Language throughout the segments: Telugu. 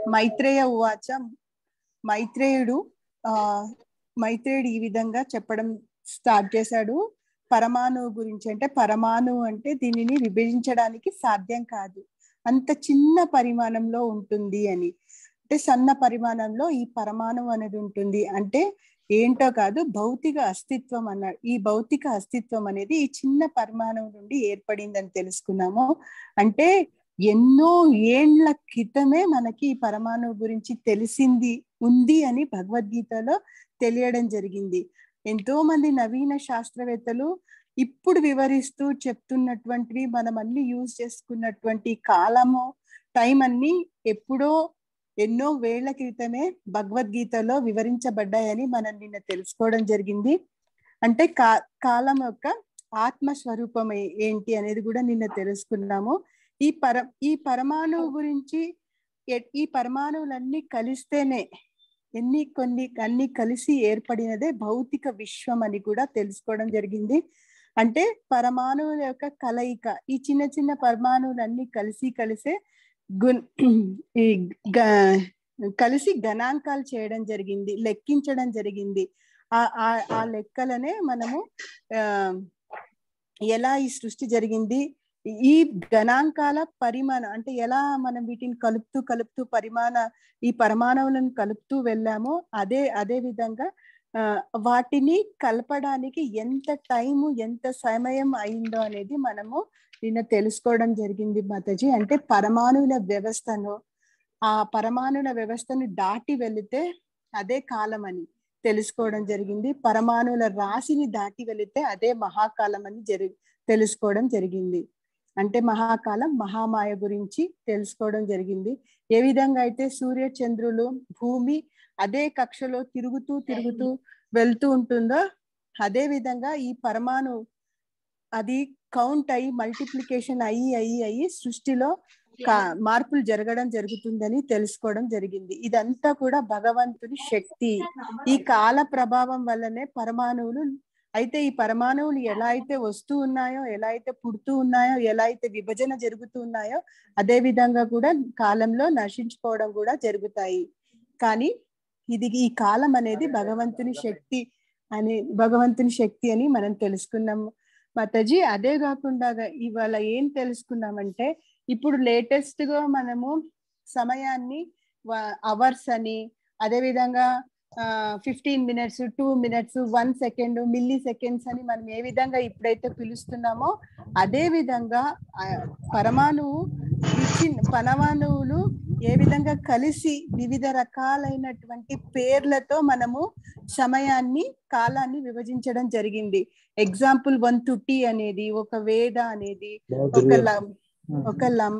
మైత్రేయ ఉవాచ మైత్రేయుడు ఆ మైత్రేయుడు ఈ విధంగా చెప్పడం స్టార్ట్ చేశాడు పరమాణువు గురించి అంటే పరమాణువు అంటే దీనిని విభజించడానికి సాధ్యం కాదు అంత చిన్న పరిమాణంలో ఉంటుంది అని అంటే సన్న పరిమాణంలో ఈ పరమాణువు అనేది ఉంటుంది అంటే ఏంటో కాదు భౌతిక అస్తిత్వం అన్నాడు ఈ భౌతిక అస్తిత్వం అనేది ఈ చిన్న పరిమాణం నుండి ఏర్పడిందని తెలుసుకున్నాము అంటే ఎన్నో ఏండ్ల క్రితమే మనకి ఈ పరమాణువు గురించి తెలిసింది ఉంది అని భగవద్గీతలో తెలియడం జరిగింది ఎంతో మంది నవీన శాస్త్రవేత్తలు ఇప్పుడు వివరిస్తూ చెప్తున్నటువంటివి మనం అన్ని యూజ్ చేసుకున్నటువంటి కాలము టైం అన్ని ఎప్పుడో ఎన్నో వేళ్ల క్రితమే భగవద్గీతలో వివరించబడ్డాయని మనం నిన్న తెలుసుకోవడం జరిగింది అంటే కా కాలం యొక్క ఆత్మస్వరూపం ఏంటి అనేది కూడా నిన్న తెలుసుకున్నాము ఈ పర ఈ పరమాణువు గురించి ఈ పరమాణువులన్నీ కలిస్తేనే ఎన్ని కొన్ని అన్ని కలిసి ఏర్పడినదే భౌతిక విశ్వం అని కూడా తెలుసుకోవడం జరిగింది అంటే పరమాణువుల యొక్క కలయిక ఈ చిన్న చిన్న పరమాణువులన్నీ కలిసి కలిసే గున్ ఈ కలిసి గణాంకాలు చేయడం జరిగింది లెక్కించడం జరిగింది ఆ ఆ లెక్కలనే మనము ఆ ఎలా ఈ సృష్టి జరిగింది ఈ గణాంకాల పరిమాణం అంటే ఎలా మనం వీటిని కలుపుతూ కలుపుతూ పరిమాణ ఈ పరమాణువులను కలుపుతూ వెళ్ళామో అదే అదే విధంగా వాటిని కలపడానికి ఎంత టైము ఎంత సమయం అయిందో అనేది మనము నిన్న తెలుసుకోవడం జరిగింది మాతాజీ అంటే పరమాణువుల వ్యవస్థను ఆ పరమాణుల వ్యవస్థను దాటి వెళితే అదే కాలం అని తెలుసుకోవడం జరిగింది పరమాణుల రాశిని దాటి వెళితే అదే మహాకాలం అని జరి తెలుసుకోవడం జరిగింది అంటే మహాకాలం మహామాయ గురించి తెలుసుకోవడం జరిగింది ఏ విధంగా అయితే సూర్య చంద్రులు భూమి అదే కక్షలో తిరుగుతూ తిరుగుతూ వెళ్తూ ఉంటుందో అదే విధంగా ఈ పరమాణు అది కౌంట్ అయ్యి మల్టిప్లికేషన్ అయ్యి అయ్యి అయ్యి సృష్టిలో మార్పులు జరగడం జరుగుతుందని తెలుసుకోవడం జరిగింది ఇదంతా కూడా భగవంతుని శక్తి ఈ కాల ప్రభావం వల్లనే పరమాణువులు అయితే ఈ పరమాణువులు ఎలా అయితే వస్తూ ఉన్నాయో ఎలా అయితే పుడుతూ ఉన్నాయో ఎలా అయితే విభజన జరుగుతూ ఉన్నాయో అదే విధంగా కూడా కాలంలో నశించుకోవడం కూడా జరుగుతాయి కానీ ఇది ఈ కాలం అనేది భగవంతుని శక్తి అని భగవంతుని శక్తి అని మనం తెలుసుకున్నాము మాతాజీ అదే కాకుండా ఇవాళ ఏం తెలుసుకున్నామంటే ఇప్పుడు లేటెస్ట్ గా మనము సమయాన్ని అవర్స్ అని అదే విధంగా fifteen minutes two minutes one second milliseconds అని మనం ఏ విధంగా ఇప్పుడైతే పిలుస్తున్నామో అదే విధంగా పరమాణువు పరమాణువులు ఏ విధంగా కలిసి వివిధ రకాలైనటువంటి పేర్లతో మనము సమయాన్ని కాలాన్ని విభజించడం జరిగింది ఎగ్జాంపుల్ వన్ టుటీ అనేది ఒక వేద అనేది ఒక ఒక లం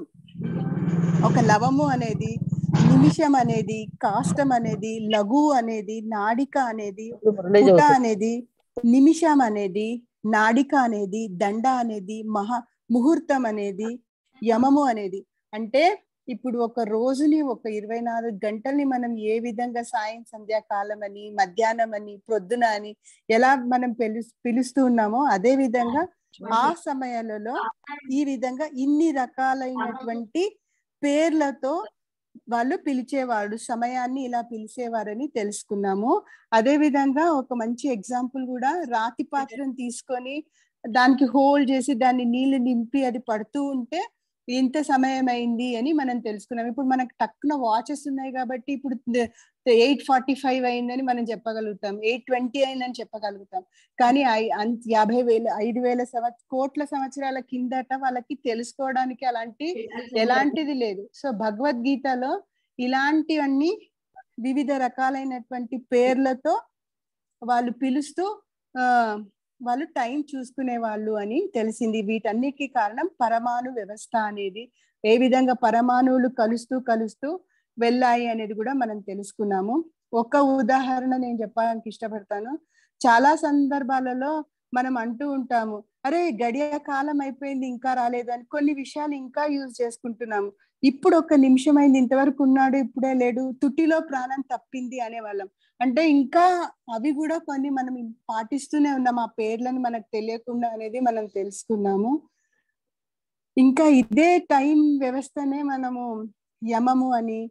ఒక లవము అనేది నిమిషం అనేది కాష్టం అనేది లఘు అనేది నాడిక అనేది పుట అనేది నిమిషం అనేది నాడిక అనేది దండ అనేది మహా ముహూర్తం అనేది యమము అనేది అంటే ఇప్పుడు ఒక రోజుని ఒక ఇరవై నాలుగు గంటల్ని మనం ఏ విధంగా సాయం సంధ్యాకాలం అని మధ్యాహ్నం అని ప్రొద్దున అని ఎలా మనం పిలు పిలుస్తూ ఉన్నామో అదే విధంగా ఆ సమయాలలో ఈ విధంగా ఇన్ని రకాలైనటువంటి పేర్లతో వాళ్ళు పిలిచేవాడు సమయాన్ని ఇలా పిలిచేవారని తెలుసుకున్నాము అదే విధంగా ఒక మంచి ఎగ్జాంపుల్ కూడా రాతి పాత్రను తీసుకొని దానికి హోల్డ్ చేసి దాన్ని నీళ్లు నింపి అది పడుతూ ఉంటే ఇంత సమయం అయింది అని మనం తెలుసుకున్నాం ఇప్పుడు మనకు టక్కున వాచెస్ ఉన్నాయి కాబట్టి ఇప్పుడు ఎయిట్ ఫార్టీ ఫైవ్ అయిందని మనం చెప్పగలుగుతాం ఎయిట్ ట్వంటీ అయిందని చెప్పగలుగుతాం కానీ యాభై వేల ఐదు వేల సంవత్సర కోట్ల సంవత్సరాల కిందట వాళ్ళకి తెలుసుకోవడానికి అలాంటి ఎలాంటిది లేదు సో భగవద్గీతలో ఇలాంటివన్నీ వివిధ రకాలైనటువంటి పేర్లతో వాళ్ళు పిలుస్తూ ఆ వాళ్ళు టైం చూసుకునే వాళ్ళు అని తెలిసింది వీటన్నిటికీ కారణం పరమాణు వ్యవస్థ అనేది ఏ విధంగా పరమాణువులు కలుస్తూ కలుస్తూ వెళ్ళాయి అనేది కూడా మనం తెలుసుకున్నాము ఒక ఉదాహరణ నేను చెప్పడానికి ఇష్టపడతాను చాలా సందర్భాలలో మనం అంటూ ఉంటాము అరే గడియ కాలం అయిపోయింది ఇంకా రాలేదు అని కొన్ని విషయాలు ఇంకా యూజ్ చేసుకుంటున్నాము ఇప్పుడు ఒక నిమిషం అయింది ఇంతవరకు ఉన్నాడు ఇప్పుడే లేడు తుటిలో ప్రాణం తప్పింది అనేవాళ్ళం అంటే ఇంకా అవి కూడా కొన్ని మనం పాటిస్తూనే ఉన్నాం ఆ పేర్లను మనకు తెలియకుండా అనేది మనం తెలుసుకున్నాము ఇంకా ఇదే టైం వ్యవస్థనే మనము యమము అని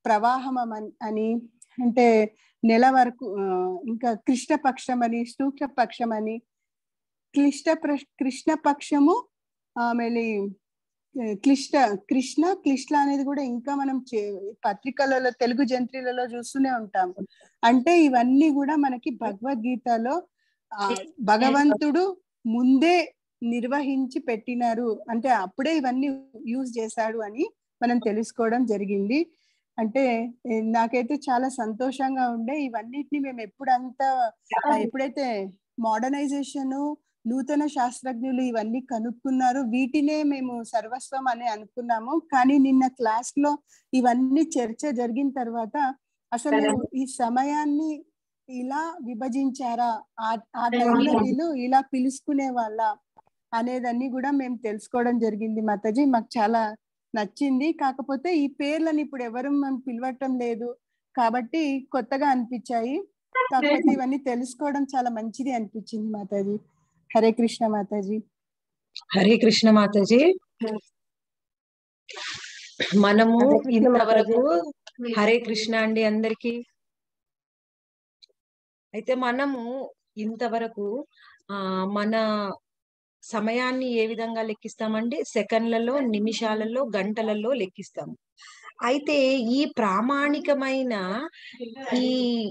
ప్రవాహం అమన్- అని అంటే నెల వరకు ఆ, ఇంకా కృష్ణపక్షం అని సూక్ష్మపక్షం అని క్లిష్ట ప్ర- కృష్ణపక్షము ఆమెలి ఆ, క్లిష్ట కృష్ణ క్లిష్ట అనేది కూడా ఇంకా మనం చే- పత్రికలలో తెలుగు జంత్రులలో చూస్తూనే ఉంటాము అంటే ఇవన్నీ కూడా మనకి భగవద్గీతలో ఆ, భగవంతుడు ముందే నిర్వహించి పెట్టినారు అంటే అప్పుడే ఇవన్నీ యూజ్ చేశాడు అని మనం తెలుసుకోవడం జరిగింది అంటే ఏ, నాకైతే చాలా సంతోషంగా ఉండే ఇవన్నిటిని మేము ఎప్పుడంతా ఆ, ఎప్పుడైతే మోడర్నైజేషన్ నూతన శాస్త్రజ్ఞులు ఇవన్నీ కనుక్కున్నారు వీటినే మేము సర్వస్వం అని అనుకున్నాము కానీ నిన్న క్లాస్ లో ఇవన్నీ చర్చ జరిగిన తర్వాత అసలు ఈ సమయాన్ని ఇలా విభజించారా ఆ- ఆ టైంలో వీళ్ళు ఇలా పిలుచుకునే వాళ్ళ అనేదాన్ని కూడా మేము తెలుసుకోవడం జరిగింది మాతాజీ మాకు చాలా నచ్చింది కాకపోతే ఈ పేర్లను ఇప్పుడు ఎవరు మేము పిలవటం లేదు కాబట్టి కొత్తగా అనిపించాయి కాకపోతే ఇవన్నీ తెలుసుకోవడం చాలా మంచిది అనిపించింది మాతాజీ హరే కృష్ణ మాతాజీ హరే కృష్ణ మాతాజీ మనము హరే కృష్ణ ఇంతవరకు మాతాజీ. హరే కృష్ణ అండి అందరికి అయితే మనము ఇంతవరకు ఆ మన సమయాన్ని ఏ విధంగా లెక్కిస్తామండి సెకండ్లలో నిమిషాలలో గంటలలో లెక్కిస్తాము అయితే ఈ ప్రామాణికమైన ఈ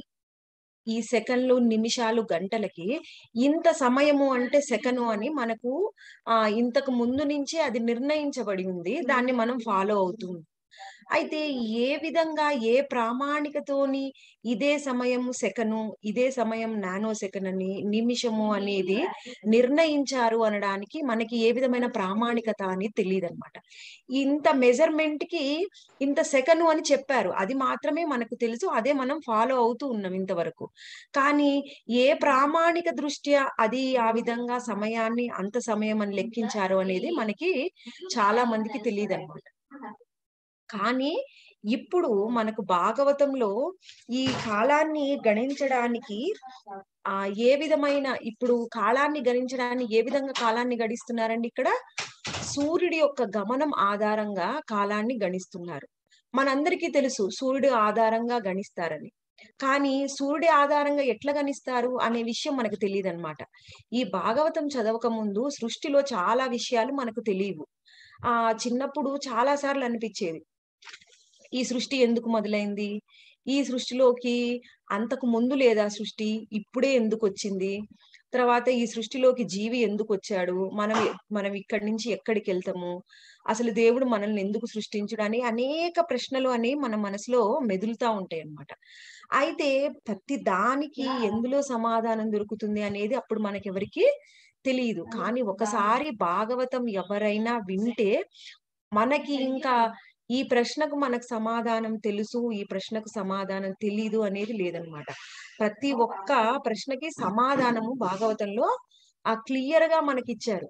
ఈ సెకండ్లు నిమిషాలు గంటలకి ఇంత సమయము అంటే సెకను అని మనకు ఆ ఇంతకు ముందు నుంచి అది నిర్ణయించబడి ఉంది దాన్ని మనం ఫాలో అవుతుంది అయితే ఏ విధంగా ఏ ప్రామాణికతోని ఇదే సమయం సెకను ఇదే సమయం నానో సెకన్ అని నిమిషము అనేది నిర్ణయించారు అనడానికి మనకి ఏ విధమైన ప్రామాణికత అని తెలియదు అనమాట ఇంత మెజర్మెంట్ కి ఇంత సెకను అని చెప్పారు అది మాత్రమే మనకు తెలుసు అదే మనం ఫాలో అవుతూ ఉన్నాం ఇంతవరకు కానీ ఏ ప్రామాణిక దృష్ట్యా అది ఆ విధంగా సమయాన్ని అంత సమయం అని లెక్కించారు అనేది మనకి చాలా మందికి తెలియదు అనమాట కానీ ఇప్పుడు మనకు భాగవతంలో ఈ కాలాన్ని గణించడానికి ఆ ఏ విధమైన ఇప్పుడు కాలాన్ని గణించడానికి ఏ విధంగా కాలాన్ని గడిస్తున్నారండి ఇక్కడ సూర్యుడి యొక్క గమనం ఆధారంగా కాలాన్ని గణిస్తున్నారు మనందరికీ తెలుసు సూర్యుడు ఆధారంగా గణిస్తారని కానీ సూర్యుడి ఆధారంగా ఎట్లా గణిస్తారు అనే విషయం మనకు తెలియదు అనమాట ఈ భాగవతం చదవక ముందు సృష్టిలో చాలా విషయాలు మనకు తెలియవు ఆ చిన్నప్పుడు చాలా సార్లు అనిపించేది ఈ సృష్టి ఎందుకు మొదలైంది ఈ సృష్టిలోకి అంతకు ముందు లేదా సృష్టి ఇప్పుడే ఎందుకు వచ్చింది తర్వాత ఈ సృష్టిలోకి జీవి ఎందుకు వచ్చాడు మనం మనం ఇక్కడి నుంచి ఎక్కడికి వెళ్తాము అసలు దేవుడు మనల్ని ఎందుకు సృష్టించడు అని అనేక ప్రశ్నలు అని మన మనసులో మెదులుతా ఉంటాయి అన్నమాట అయితే ప్రతి దానికి ఎందులో సమాధానం దొరుకుతుంది అనేది అప్పుడు మనకెవరికి తెలియదు కానీ ఒకసారి భాగవతం ఎవరైనా వింటే మనకి ఇంకా ఈ ప్రశ్నకు మనకు సమాధానం తెలుసు ఈ ప్రశ్నకు సమాధానం తెలీదు అనేది లేదనమాట ప్రతి ఒక్క ప్రశ్నకి సమాధానము భాగవతంలో ఆ క్లియర్ గా మనకిచ్చారు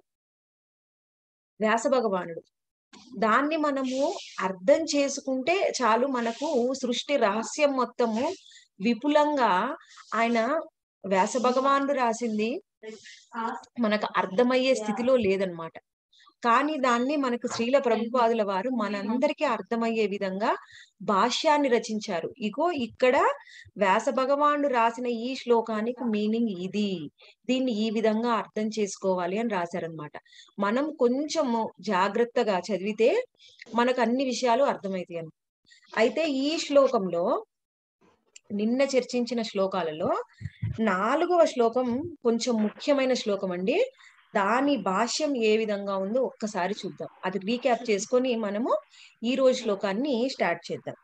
వ్యాస భగవానుడు దాన్ని మనము అర్థం చేసుకుంటే చాలు మనకు సృష్టి రహస్యం మొత్తము విపులంగా ఆయన వ్యాస భగవానుడు రాసింది మనకు అర్థమయ్యే స్థితిలో లేదనమాట కానీ దాన్ని మనకు శ్రీల ప్రభుపాదుల వారు మనందరికీ అర్థమయ్యే విధంగా భాష్యాన్ని రచించారు ఇగో ఇక్కడ వ్యాస భగవానుడు రాసిన ఈ శ్లోకానికి మీనింగ్ ఇది దీన్ని ఈ విధంగా అర్థం చేసుకోవాలి అని రాశారనమాట మనం కొంచెము జాగ్రత్తగా చదివితే మనకు అన్ని విషయాలు అర్థమవుతాయి అని అయితే ఈ శ్లోకంలో నిన్న చర్చించిన శ్లోకాలలో నాలుగవ శ్లోకం కొంచెం ముఖ్యమైన శ్లోకం అండి దాని భాష్యం ఏ విధంగా ఉందో ఒక్కసారి చూద్దాం అది రీక్యాప్ చేసుకొని మనము ఈ రోజు శ్లోకాన్ని స్టార్ట్ చేద్దాం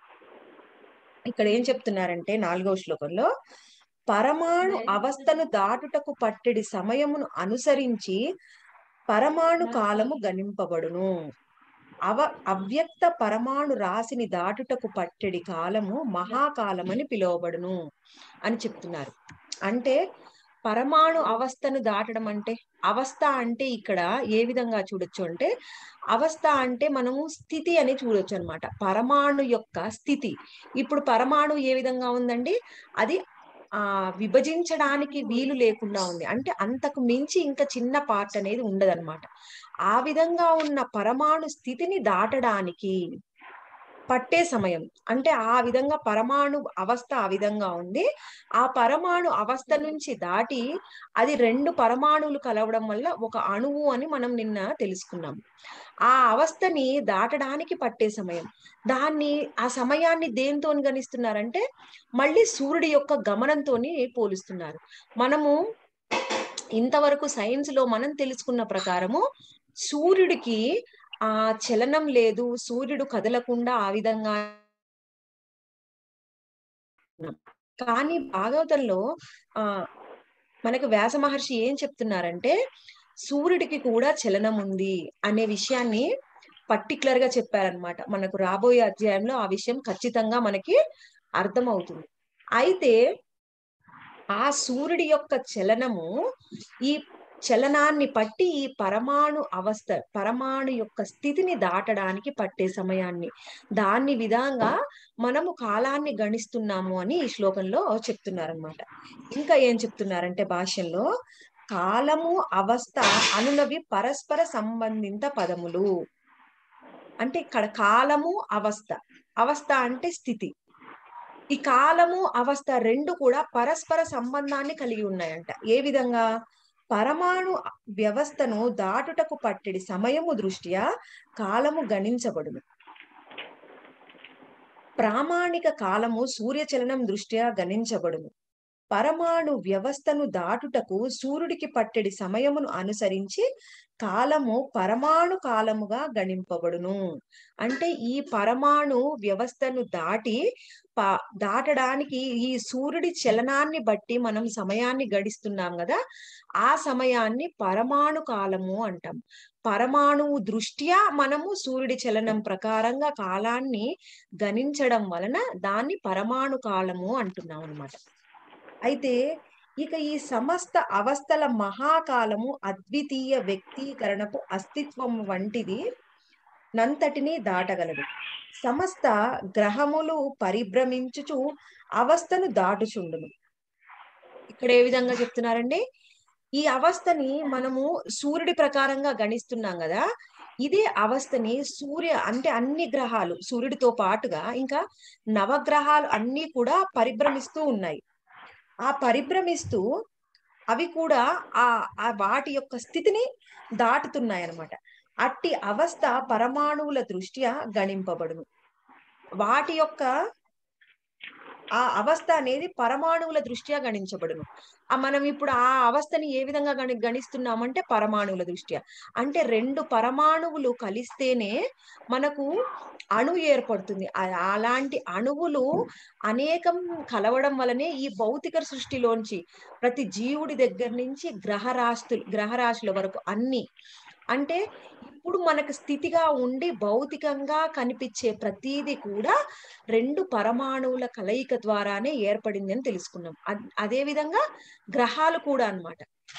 ఇక్కడ ఏం చెప్తున్నారంటే నాలుగవ శ్లోకంలో పరమాణు అవస్థను దాటుటకు పట్టెడి సమయమును అనుసరించి పరమాణు కాలము గణింపబడును అవ అవ్యక్త పరమాణు రాశిని దాటుటకు పట్టెడి కాలము మహాకాలమని పిలువబడును అని చెప్తున్నారు అంటే పరమాణు అవస్థను దాటడం అంటే అవస్థ అంటే ఇక్కడ ఏ విధంగా చూడొచ్చు అంటే అవస్థ అంటే మనము స్థితి అని చూడొచ్చు అనమాట పరమాణు యొక్క స్థితి ఇప్పుడు పరమాణు ఏ విధంగా ఉందండి అది ఆ విభజించడానికి వీలు లేకుండా ఉంది అంటే అంతకు మించి ఇంకా చిన్న పార్ట్ అనేది ఉండదన్నమాట ఆ విధంగా ఉన్న పరమాణు స్థితిని దాటడానికి పట్టే సమయం అంటే ఆ విధంగా పరమాణు అవస్థ ఆ విధంగా ఉంది ఆ పరమాణు అవస్థ నుంచి దాటి అది రెండు పరమాణువులు కలవడం వల్ల ఒక అణువు అని మనం నిన్న తెలుసుకున్నాం ఆ అవస్థని దాటడానికి పట్టే సమయం దాన్ని ఆ సమయాన్ని దేంతో గణిస్తున్నారంటే మళ్ళీ సూర్యుడి యొక్క గమనంతో పోలుస్తున్నారు మనము ఇంతవరకు సైన్స్ లో మనం తెలుసుకున్న ప్రకారము సూర్యుడికి ఆ చలనం లేదు సూర్యుడు కదలకుండా ఆ విధంగా కానీ భాగవతంలో ఆ మనకు వ్యాస మహర్షి ఏం చెప్తున్నారంటే సూర్యుడికి కూడా చలనం ఉంది అనే విషయాన్ని పర్టికులర్ గా చెప్పారనమాట మనకు రాబోయే అధ్యాయంలో ఆ విషయం ఖచ్చితంగా మనకి అర్థమవుతుంది అయితే ఆ సూర్యుడి యొక్క చలనము ఈ చలనాన్ని పట్టి ఈ పరమాణు అవస్థ పరమాణు యొక్క స్థితిని దాటడానికి పట్టే సమయాన్ని దాన్ని విధంగా మనము కాలాన్ని గణిస్తున్నాము అని ఈ శ్లోకంలో చెప్తున్నారనమాట ఇంకా ఏం చెప్తున్నారంటే భాష్యంలో కాలము అవస్థ అనునవి పరస్పర సంబంధిత పదములు అంటే ఇక్కడ కాలము అవస్థ అవస్థ అంటే స్థితి ఈ కాలము అవస్థ రెండు కూడా పరస్పర సంబంధాన్ని కలిగి ఉన్నాయంట ఏ విధంగా పరమాణు వ్యవస్థను దాటుటకు పట్టెడి సమయము దృష్ట్యా కాలము గణించబడును ప్రామాణిక కాలము సూర్యచలనం దృష్ట్యా గణించబడును పరమాణు వ్యవస్థను దాటుటకు సూర్యుడికి పట్టెడి సమయమును అనుసరించి కాలము పరమాణు కాలముగా గణింపబడును అంటే ఈ పరమాణు వ్యవస్థను దాటి దాటడానికి ఈ సూర్యుడి చలనాన్ని బట్టి మనం సమయాన్ని గడిస్తున్నాం కదా ఆ సమయాన్ని పరమాణు కాలము అంటాం పరమాణువు దృష్ట్యా మనము సూర్యుడి చలనం ప్రకారంగా కాలాన్ని గణించడం వలన దాన్ని పరమాణు కాలము అంటున్నాం అనమాట అయితే ఇక ఈ సమస్త అవస్థల మహాకాలము అద్వితీయ వ్యక్తీకరణకు అస్తిత్వం వంటిది నంతటిని దాటగలదు సమస్త గ్రహములు పరిభ్రమించుచు అవస్థను దాటుచుండును ఇక్కడ ఏ విధంగా చెప్తున్నారండి ఈ అవస్థని మనము సూర్యుడి ప్రకారంగా గణిస్తున్నాం కదా ఇదే అవస్థని సూర్య అంటే అన్ని గ్రహాలు సూర్యుడితో పాటుగా ఇంకా నవగ్రహాలు అన్ని కూడా పరిభ్రమిస్తూ ఉన్నాయి ఆ పరిభ్రమిస్తూ అవి కూడా ఆ వాటి యొక్క స్థితిని దాటుతున్నాయి అన్నమాట అట్టి అవస్థ పరమాణువుల దృష్ట్యా గణింపబడును వాటి యొక్క ఆ అవస్థ అనేది పరమాణువుల దృష్ట్యా గణించబడును మనం ఇప్పుడు ఆ అవస్థని ఏ విధంగా గణి గణిస్తున్నామంటే పరమాణువుల దృష్ట్యా అంటే రెండు పరమాణువులు కలిస్తేనే మనకు అణు ఏర్పడుతుంది అలాంటి అణువులు అనేకం కలవడం వలనే ఈ భౌతిక సృష్టిలోంచి ప్రతి జీవుడి దగ్గర నుంచి గ్రహరాశులు గ్రహరాశుల వరకు అన్ని అంటే ఇప్పుడు మనకు స్థితిగా ఉండి భౌతికంగా కనిపించే ప్రతీది కూడా రెండు పరమాణువుల కలయిక ద్వారానే ఏర్పడింది అని తెలుసుకున్నాం అదే విధంగా గ్రహాలు కూడా అన్నమాట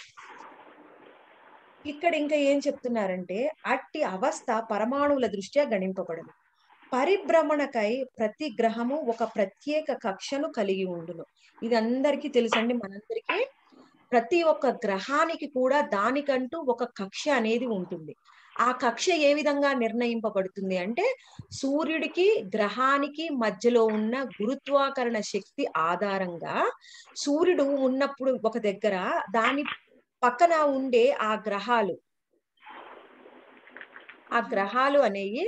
ఇక్కడ ఇంకా ఏం చెప్తున్నారంటే అట్టి అవస్థ పరమాణువుల దృష్ట్యా గణింపబడదు పరిభ్రమణకై ప్రతి గ్రహము ఒక ప్రత్యేక కక్షను కలిగి ఉండును ఇది అందరికీ తెలుసండి మనందరికీ ప్రతి ఒక్క గ్రహానికి కూడా దానికంటూ ఒక కక్ష అనేది ఉంటుంది ఆ కక్ష ఏ విధంగా నిర్ణయింపబడుతుంది అంటే సూర్యుడికి గ్రహానికి మధ్యలో ఉన్న గురుత్వాకరణ శక్తి ఆధారంగా సూర్యుడు ఉన్నప్పుడు ఒక దగ్గర దాని పక్కన ఉండే ఆ గ్రహాలు ఆ గ్రహాలు అనేవి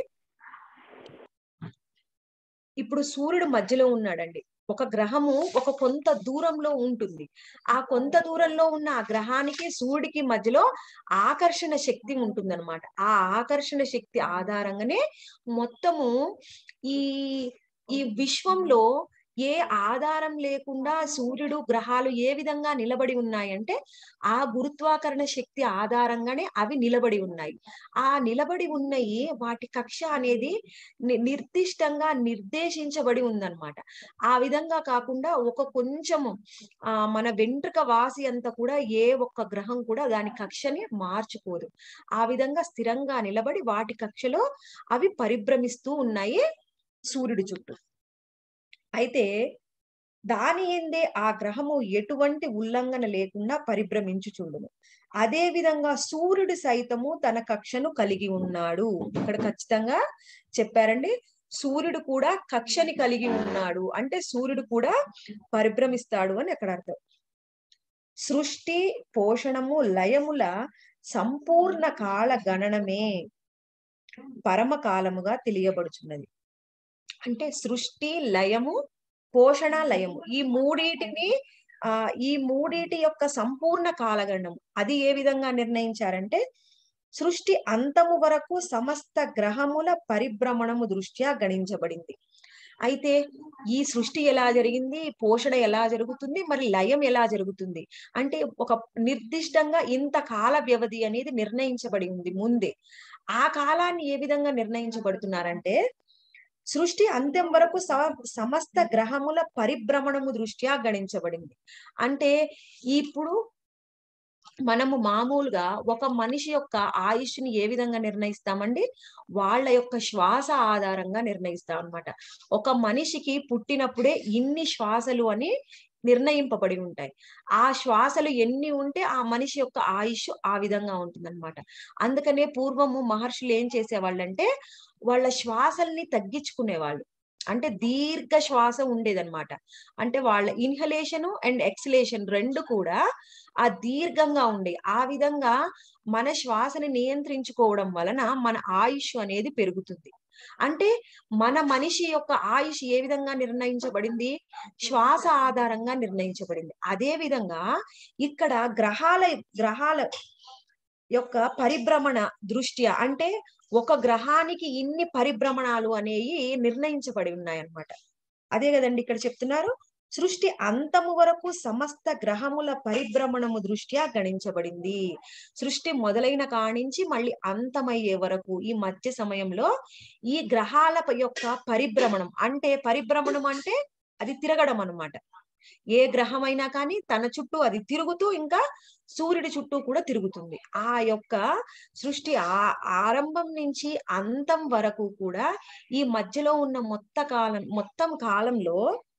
ఇప్పుడు సూర్యుడు మధ్యలో ఉన్నాడండి ఒక గ్రహము ఒక కొంత దూరంలో ఉంటుంది ఆ కొంత దూరంలో ఉన్న ఆ గ్రహానికి సూర్యుడికి మధ్యలో ఆకర్షణ శక్తి ఉంటుందన్నమాట ఆ ఆకర్షణ శక్తి ఆధారంగానే మొత్తము ఈ ఈ విశ్వంలో ఏ ఆధారం లేకుండా సూర్యుడు గ్రహాలు ఏ విధంగా నిలబడి ఉన్నాయంటే ఆ గురుత్వాకరణ శక్తి ఆధారంగానే అవి నిలబడి ఉన్నాయి ఆ నిలబడి ఉన్నాయి వాటి కక్ష అనేది నిర్దిష్టంగా నిర్దేశించబడి ఉందన్నమాట ఆ విధంగా కాకుండా ఒక కొంచెము ఆ మన వెంట్రుక వాసి అంతా కూడా ఏ ఒక్క గ్రహం కూడా దాని కక్షని మార్చుకోదు ఆ విధంగా స్థిరంగా నిలబడి వాటి కక్షలో అవి పరిభ్రమిస్తూ ఉన్నాయి సూర్యుడి చుట్టూ అయితే దాని ఎందే ఆ గ్రహము ఎటువంటి ఉల్లంఘన లేకుండా పరిభ్రమించుచుండును అదే విధంగా సూర్యుడు సైతము తన కక్షను కలిగి ఉన్నాడు ఇక్కడ ఖచ్చితంగా చెప్పారండి సూర్యుడు కూడా కక్షని కలిగి ఉన్నాడు అంటే సూర్యుడు కూడా పరిభ్రమిస్తాడు అని అక్కడ అర్థం సృష్టి పోషణము లయముల సంపూర్ణ కాల గణనమే పరమకాలముగా తెలియబడుచున్నది అంటే సృష్టి లయము పోషణ లయము ఈ మూడిటిని ఆ ఈ మూడిటి యొక్క సంపూర్ణ కాలగణం అది ఏ విధంగా నిర్ణయించారంటే సృష్టి అంతము వరకు సమస్త గ్రహముల పరిభ్రమణము దృష్ట్యా గణించబడింది అయితే ఈ సృష్టి ఎలా జరిగింది పోషణ ఎలా జరుగుతుంది మరి లయం ఎలా జరుగుతుంది అంటే ఒక నిర్దిష్టంగా ఇంత కాల వ్యవధి అనేది నిర్ణయించబడి ఉంది ముందే ఆ కాలాన్ని ఏ విధంగా నిర్ణయించబడుతున్నారంటే సృష్టి అంత్యం వరకు సమస్త గ్రహముల పరిభ్రమణము దృష్ట్యా గణించబడింది అంటే ఇప్పుడు మనము మామూలుగా ఒక మనిషి యొక్క ఆయుష్ని ఏ విధంగా నిర్ణయిస్తామండి వాళ్ళ యొక్క శ్వాస ఆధారంగా నిర్ణయిస్తాం అనమాట ఒక మనిషికి పుట్టినప్పుడే ఇన్ని శ్వాసలు అని నిర్ణయింపబడి ఉంటాయి ఆ శ్వాసలు ఎన్ని ఉంటే ఆ మనిషి యొక్క ఆయుష్ ఆ విధంగా ఉంటుందన్నమాట అందుకనే పూర్వము మహర్షులు ఏం చేసేవాళ్ళంటే వాళ్ళ శ్వాసల్ని తగ్గించుకునేవాళ్ళు అంటే దీర్ఘ శ్వాస ఉండేదన్నమాట అంటే వాళ్ళ ఇన్హలేషన్ అండ్ ఎక్సలేషన్ రెండు కూడా ఆ దీర్ఘంగా ఉండే ఆ విధంగా మన శ్వాసని నియంత్రించుకోవడం వలన మన ఆయుష్ అనేది పెరుగుతుంది అంటే మన మనిషి యొక్క ఆయుష్ ఏ విధంగా నిర్ణయించబడింది శ్వాస ఆధారంగా నిర్ణయించబడింది అదే విధంగా ఇక్కడ గ్రహాల గ్రహాల యొక్క పరిభ్రమణ దృష్ట్యా అంటే ఒక గ్రహానికి ఇన్ని పరిభ్రమణాలు అనేవి నిర్ణయించబడి ఉన్నాయన్నమాట అదే కదండి ఇక్కడ చెప్తున్నారు సృష్టి అంతము వరకు సమస్త గ్రహముల పరిభ్రమణము దృష్ట్యా గణించబడింది సృష్టి మొదలైన కానించి మళ్ళీ అంతమయ్యే వరకు ఈ మధ్య సమయంలో ఈ గ్రహాల యొక్క పరిభ్రమణం అంటే పరిభ్రమణం అంటే అది తిరగడం అనమాట ఏ గ్రహమైనా కానీ తన చుట్టూ అది తిరుగుతూ ఇంకా సూర్యుడి చుట్టూ కూడా తిరుగుతుంది ఆ యొక్క సృష్టి ఆ ఆరంభం నుంచి అంతం వరకు కూడా ఈ మధ్యలో ఉన్న మొత్త కాలం మొత్తం కాలంలో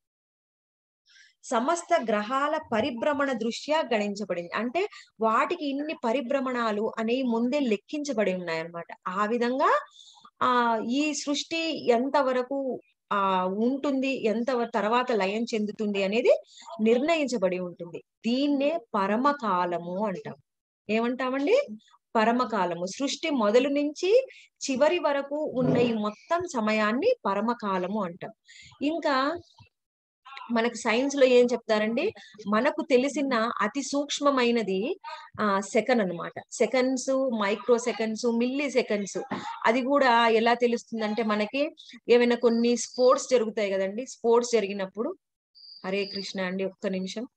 సమస్త గ్రహాల పరిభ్రమణ దృష్ట్యా గణించబడింది అంటే వాటికి ఇన్ని పరిభ్రమణాలు అనేవి ముందే లెక్కించబడి ఉన్నాయన్నమాట ఆ విధంగా ఆ ఈ సృష్టి ఎంత వరకు ఆ ఉంటుంది ఎంత తర్వాత లయం చెందుతుంది అనేది నిర్ణయించబడి ఉంటుంది దీన్నే పరమకాలము అంటాం ఏమంటామండి పరమకాలము సృష్టి మొదలు నుంచి చివరి వరకు ఉన్న ఈ మొత్తం సమయాన్ని పరమకాలము అంటాం ఇంకా మనకి సైన్స్ లో ఏం చెప్తారండి మనకు తెలిసిన అతి సూక్ష్మమైనది ఆ సెకండ్ అనమాట seconds microseconds milliseconds అది కూడా ఎలా తెలుస్తుందంటే మనకి ఏమైనా కొన్ని స్పోర్ట్స్ జరుగుతాయి కదండి స్పోర్ట్స్ జరిగినప్పుడు హరే కృష్ణ అండి ఒక్క నిమిషం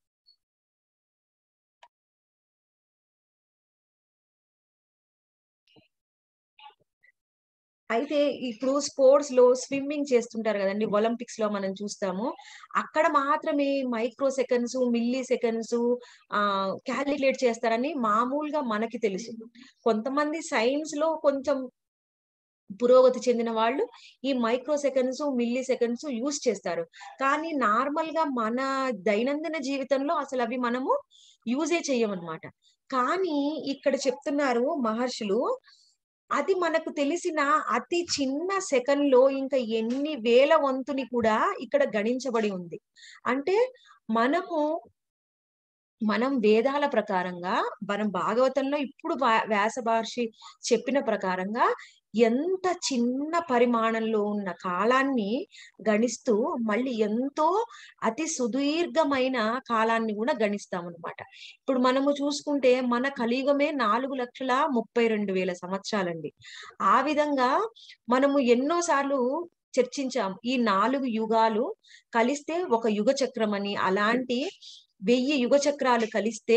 అయితే ఇప్పుడు స్పోర్ట్స్ లో స్విమ్మింగ్ చేస్తుంటారు కదండి ఒలింపిక్స్ లో మనం చూస్తాము అక్కడ మాత్రమే మైక్రో సెకండ్స్ మిల్లీ సెకండ్స్ ఆ క్యాలిక్యులేట్ చేస్తారని మామూలుగా మనకి తెలుసు కొంతమంది సైన్స్ లో కొంచెం పురోగతి చెందిన వాళ్ళు ఈ microseconds milliseconds use చేస్తారు కానీ నార్మల్ గా మన దైనందిన జీవితంలో అసలు అవి మనము యూజే చెయ్యమన్నమాట కానీ ఇక్కడ చెప్తున్నారు మహర్షులు అది మనకు తెలిసిన అతి చిన్న సెకండ్ లో ఇంకా ఎన్ని వేల వంతుని కూడా ఇక్కడ గణించబడి ఉంది అంటే మనము మనం వేదాల ప్రకారంగా మనం భాగవతంలో ఇప్పుడు వ్యాస మహర్షి చెప్పిన ప్రకారంగా ఎంత చిన్న పరిమాణంలో ఉన్న కాలాన్ని గణిస్తూ మళ్ళీ ఎంతో అతి సుదీర్ఘమైన కాలాన్ని కూడా గణిస్తాం అనమాట ఇప్పుడు మనము చూసుకుంటే మన కలియుగమే నాలుగు లక్షల ముప్పై రెండు వేల సంవత్సరాలండి ఆ విధంగా మనము ఎన్నో సార్లు చర్చించాం ఈ నాలుగు యుగాలు కలిస్తే ఒక యుగ చక్రం అని అలాంటి వెయ్యి యుగ చక్రాలు కలిస్తే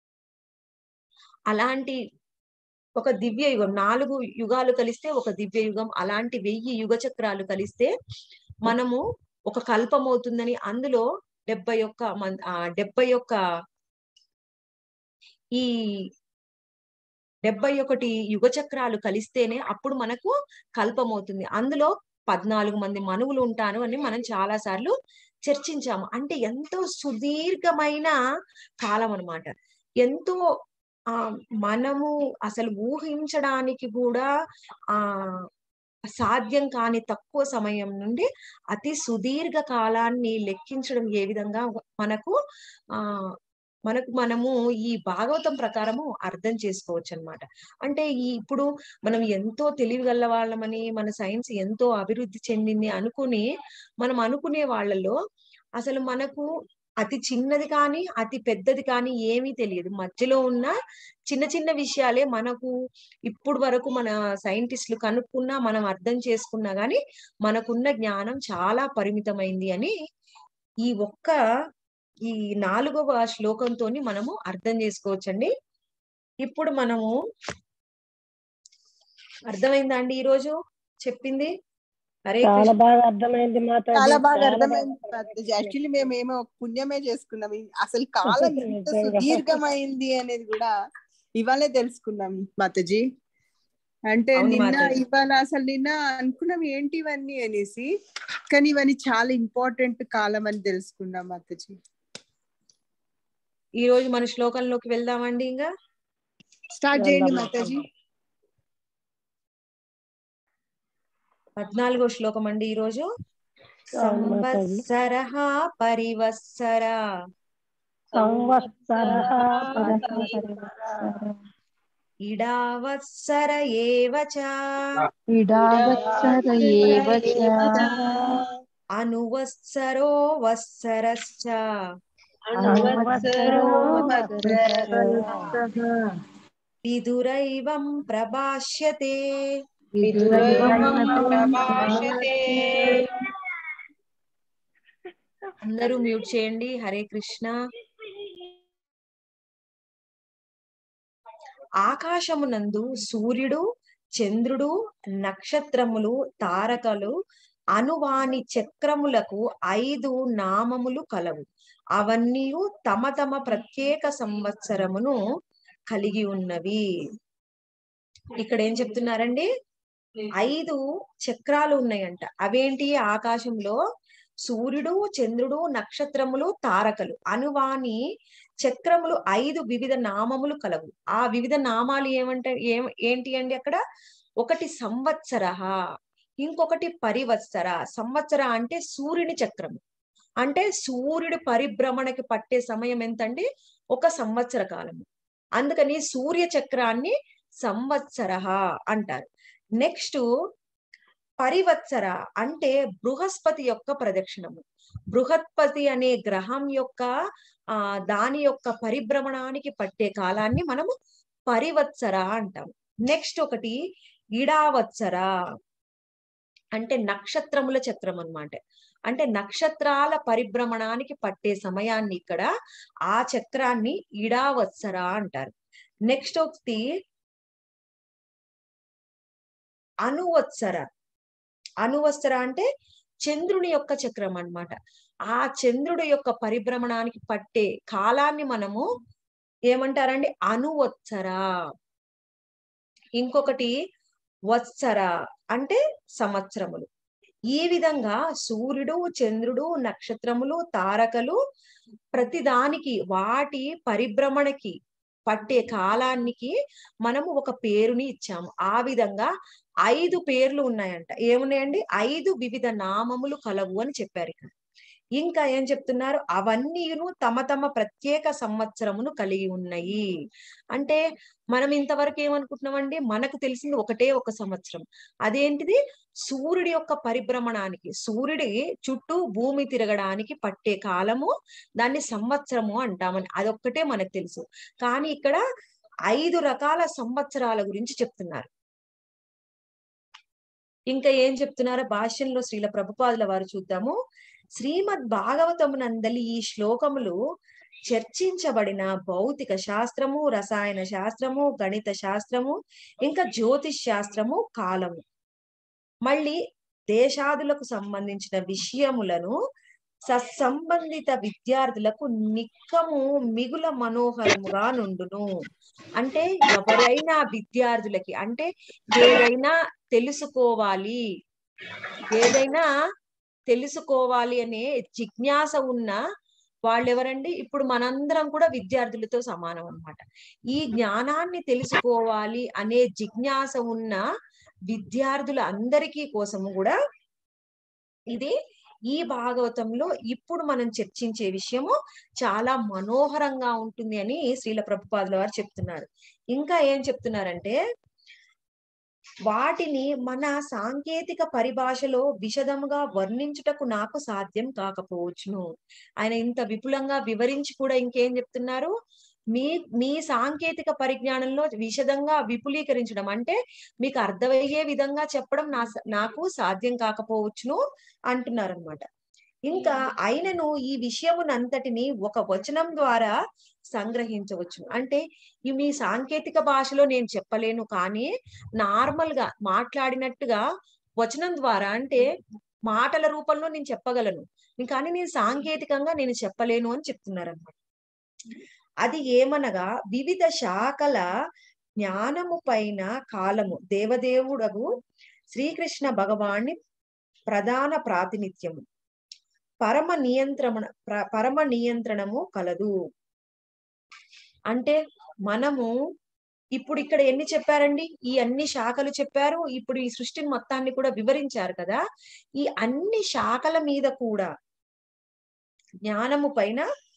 అలాంటి ఒక దివ్య యుగం నాలుగు యుగాలు కలిస్తే ఒక దివ్య యుగం అలాంటి వెయ్యి యుగ చక్రాలు కలిస్తే మనము ఒక కల్పం అవుతుందని అందులో డెబ్బై ఒక్క మన్ డెబ్బై ఒక్క ఈ డెబ్బై ఒకటి యుగ చక్రాలు కలిస్తేనే అప్పుడు మనకు కల్పం అవుతుంది అందులో పద్నాలుగు మంది మనువులు ఉంటాను అని మనం చాలా సార్లు చర్చించాము అంటే ఎంతో సుదీర్ఘమైన కాలం అనమాట ఎంతో ఆ మనము అసలు ఊహించడానికి కూడా ఆ సాధ్యం కాని తక్కువ సమయం నుండి అతి సుదీర్ఘ కాలాన్ని లెక్కించడం ఏ విధంగా మనకు ఆ మనకు మనము ఈ భాగవతం ప్రకారము అర్థం చేసుకోవచ్చు అన్నమాట అంటే ఈ ఇప్పుడు మనం ఎంతో తెలివిగల వాళ్ళమని మన సైన్స్ ఎంతో అభివృద్ధి చెందింది అనుకుని మనం అనుకునే వాళ్ళలో అసలు మనకు అతి చిన్నది కానీ అతి పెద్దది కానీ ఏమీ తెలియదు మధ్యలో ఉన్న చిన్న చిన్న విషయాలే మనకు ఇప్పుడు వరకు మన సైంటిస్టులు కనుక్కున్నా మనం అర్థం చేసుకున్నా గానీ మనకున్న జ్ఞానం చాలా పరిమితమైంది అని ఈ ఒక్క ఈ నాలుగవ శ్లోకంతో మనము అర్థం చేసుకోవచ్చండి ఇప్పుడు మనము అర్థమైందా అండి ఈరోజు చెప్పింది హరే చాలా కృష్ణ బాగా అర్థమైంది మాతాజీ చాలా బాగా చాలా అర్థమైంది బాగా మాతాజీ యాక్చువల్లీ మేము ఏమో పుణ్యమే చేసుకున్నాం ఈ- అసలు కాలం ఎంత నిజంగా. సుదీర్ఘమైంది అనేది కూడా ఇవాళే తెలుసుకున్నాం మాతాజీ అంటే అవును నిన్న మాతాజీ. ఇవాళ అసలు నిన్న అనుకున్నాం ఏంటి ఇవన్నీ అనేసి కానీ ఇవన్నీ చాలా ఇంపార్టెంట్ కాలం అని తెలుసుకున్నాం మాతాజీ ఈ రోజు మన శ్లోకంలోకి వెళ్దామండి ఇంకా స్టార్ట్ చేయండి వెళ్దాం మాతాజీ పద్నాలుగో శ్లోకం అండి ఈ రోజు అవును మాతాజీ. సంవత్సర పరివత్సర సంవత్సరః పరివత్సరః ఇడావత్సర ఏవ చ ఇడావత్సర ఏవ చ అనువత్సరో వత్సరశ్చ సంవత్సరో వత్సరః విదురైవం ప్రభాష్యతే విదురైవం అందరూ మ్యూట్ చేయండి హరే కృష్ణ ఆకాశమునందు సూర్యుడు చంద్రుడు నక్షత్రములు తారకలు అనువాని చక్రములకు ఐదు నామములు కలవు అవన్నీ తమ తమ ప్రత్యేక సంవత్సరమును కలిగి ఉన్నవి ఇక్కడ ఏం చెప్తున్నారండి ఐదు చక్రాలు ఉన్నాయంట అవేంటి ఆకాశంలో సూర్యుడు చంద్రుడు నక్షత్రములు తారకలు అనువాని చక్రములు ఐదు వివిధ నామములు కలవు ఆ వివిధ నామాలు ఏమంటే ఏం ఏంటి అండి అక్కడ ఒకటి సంవత్సర ఇంకొకటి పరివత్సర సంవత్సర అంటే సూర్యుని చక్రం అంటే సూర్యుడి పరిభ్రమణకి పట్టే సమయం ఎంతండి ఒక సంవత్సర కాలము అందుకని సూర్య చక్రాన్ని సంవత్సర అంటారు నెక్స్ట్ పరివత్సర అంటే బృహస్పతి యొక్క ప్రదక్షిణము బృహస్పతి అనే గ్రహం యొక్క ఆ దాని యొక్క పరిభ్రమణానికి పట్టే కాలాన్ని మనము పరివత్సర అంటాం నెక్స్ట్ ఒకటి ఇడావత్సర అంటే నక్షత్రముల చక్రం అన్నమాట అంటే నక్షత్రాల పరిభ్రమణానికి పట్టే సమయాన్ని ఇక్కడ ఆ చక్రాన్ని ఇడావత్సర అంటారు నెక్స్ట్ ఒకటి అనువత్సర అనువత్సర అంటే చంద్రుని యొక్క చక్రం అన్నమాట ఆ చంద్రుడి యొక్క పరిభ్రమణానికి పట్టే కాలాన్ని మనము ఏమంటారండి అనువత్సర ఇంకొకటి వత్సర అంటే సంవత్సరములు ఈ విధంగా సూర్యుడు చంద్రుడు నక్షత్రములు తారకలు ప్రతిదానికి వాటి పరిభ్రమణకి పట్టే కాలానికి మనము ఒక పేరుని ఇచ్చాము ఆ విధంగా ఐదు పేర్లు ఉన్నాయంట ఏమున్నాయండి ఐదు వివిధ నామములు కలవు అని చెప్పారు ఇక్కడ ఇంకా ఏం చెప్తున్నారు అవన్నీను తమ తమ ప్రత్యేక సంవత్సరమును కలిగి ఉన్నాయి అంటే మనం ఇంతవరకు ఏమనుకుంటున్నామండి మనకు తెలిసింది ఒకటే ఒక సంవత్సరం అదేంటిది సూర్యుడి యొక్క పరిభ్రమణానికి సూర్యుడి చుట్టూ భూమి తిరగడానికి పట్టే కాలము దాన్ని సంవత్సరము అంటామని అదొక్కటే మనకు తెలుసు కానీ ఇక్కడ ఐదు రకాల సంవత్సరాల గురించి చెప్తున్నారు ఇంకా ఏం చెప్తున్నారో భాష్యంలో శ్రీల ప్రభుపాదుల వారు చూద్దాము శ్రీమద్ భాగవతమునందలి ఈ శ్లోకములు చర్చించబడిన భౌతిక శాస్త్రము రసాయన శాస్త్రము గణిత శాస్త్రము ఇంకా జ్యోతిష్ శాస్త్రము కాలము మళ్ళీ దేశాదులకు సంబంధించిన విషయములను సత్సంబంధిత విద్యార్థులకు నిక్కము మిగుల మనోహరముగా నుండును అంటే ఎవరైనా విద్యార్థులకి అంటే ఏదైనా తెలుసుకోవాలి ఏదైనా తెలుసుకోవాలి అనే జిజ్ఞాస ఉన్న వాళ్ళెవరండి ఇప్పుడు మనందరం కూడా విద్యార్థులతో సమానం అన్నమాట ఈ జ్ఞానాన్ని తెలుసుకోవాలి అనే జిజ్ఞాస ఉన్న విద్యార్థుల అందరికీ కోసము కూడా ఇది ఈ భాగవతంలో ఇప్పుడు మనం చర్చించే విషయము చాలా మనోహరంగా ఉంటుంది అని శ్రీల ప్రభుపాదుల వారు చెప్తున్నారు ఇంకా ఏం చెప్తున్నారంటే వాటిని మన సాంకేతిక పరిభాషలో విశదముగా వర్ణించుటకు నాకు సాధ్యం కాకపోవచ్చును ఆయన ఇంత విపులంగా వివరించి కూడా ఇంకేం చెప్తున్నారు మీ మీ సాంకేతిక పరిజ్ఞానంలో విశదంగా విపులీకరించడం అంటే మీకు అర్థమయ్యే విధంగా చెప్పడం నా నాకు సాధ్యం కాకపోవచ్చును అంటున్నారు అనమాట ఇంకా అయినను ఈ విషయమునంతటిని ఒక వచనం ద్వారా సంగ్రహించవచ్చు అంటే ఈ మీ సాంకేతిక భాషలో నేను చెప్పలేను కానీ నార్మల్ గా మాట్లాడినట్టుగా వచనం ద్వారా అంటే మాటల రూపంలో నేను చెప్పగలను కానీ నేను సాంకేతికంగా నేను చెప్పలేను అని చెప్తున్నారు అనమాట అది ఏమనగా వివిధ శాఖల జ్ఞానము పైన కాలము దేవదేవుడగు శ్రీకృష్ణ భగవాన్ని ప్రధాన ప్రాతినిధ్యము పరమ నియంత్రణ పరమ నియంత్రణము కలదు అంటే మనము ఇప్పుడు ఇక్కడ ఎన్ని చెప్పారండి ఈ అన్ని శాఖలు చెప్పారు ఇప్పుడు ఈ సృష్టిని మొత్తాన్ని కూడా వివరించారు కదా ఈ అన్ని శాఖల మీద కూడా జ్ఞానము పైన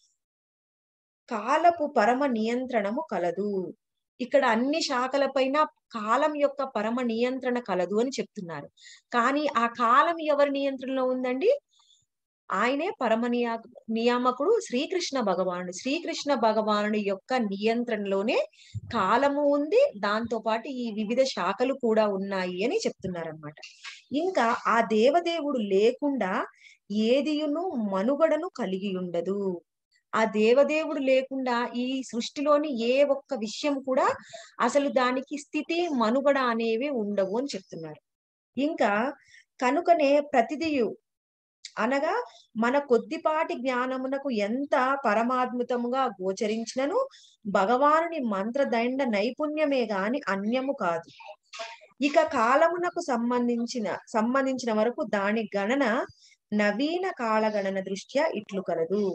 కాలపు పరమ నియంత్రణము కలదు ఇక్కడ అన్ని శాఖల పైన కాలం యొక్క పరమ నియంత్రణ కలదు అని చెప్తున్నారు కానీ ఆ కాలం ఎవరి నియంత్రణలో ఉందండి ఆయనే పరమ నియా నియామకుడు శ్రీకృష్ణ భగవానుడు శ్రీకృష్ణ భగవానుడి యొక్క నియంత్రణలోనే కాలము ఉంది దాంతో పాటు ఈ వివిధ శాఖలు కూడా ఉన్నాయి అని చెప్తున్నారనమాట ఇంకా ఆ దేవదేవుడు లేకుండా ఏదియును మనుగడను కలిగి ఉండదు ఆ దేవదేవుడు లేకుండా ఈ సృష్టిలోని ఏ ఒక్క విషయం కూడా అసలు దానికి స్థితి మనుగడ అనేవి ఉండవు అని చెప్తున్నారు ఇంకా కనుకనే ప్రతిదియు అనగా మన కొద్దిపాటి జ్ఞానమునకు ఎంత పరమాద్భుతముగా గోచరించినను భగవానుని మంత్రదండ నైపుణ్యమే గాని అన్యము కాదు ఇక కాలమునకు సంబంధించిన సంబంధించిన వరకు దాని గణన నవీన కాలగణన దృష్ట్యా ఇట్లు కలదు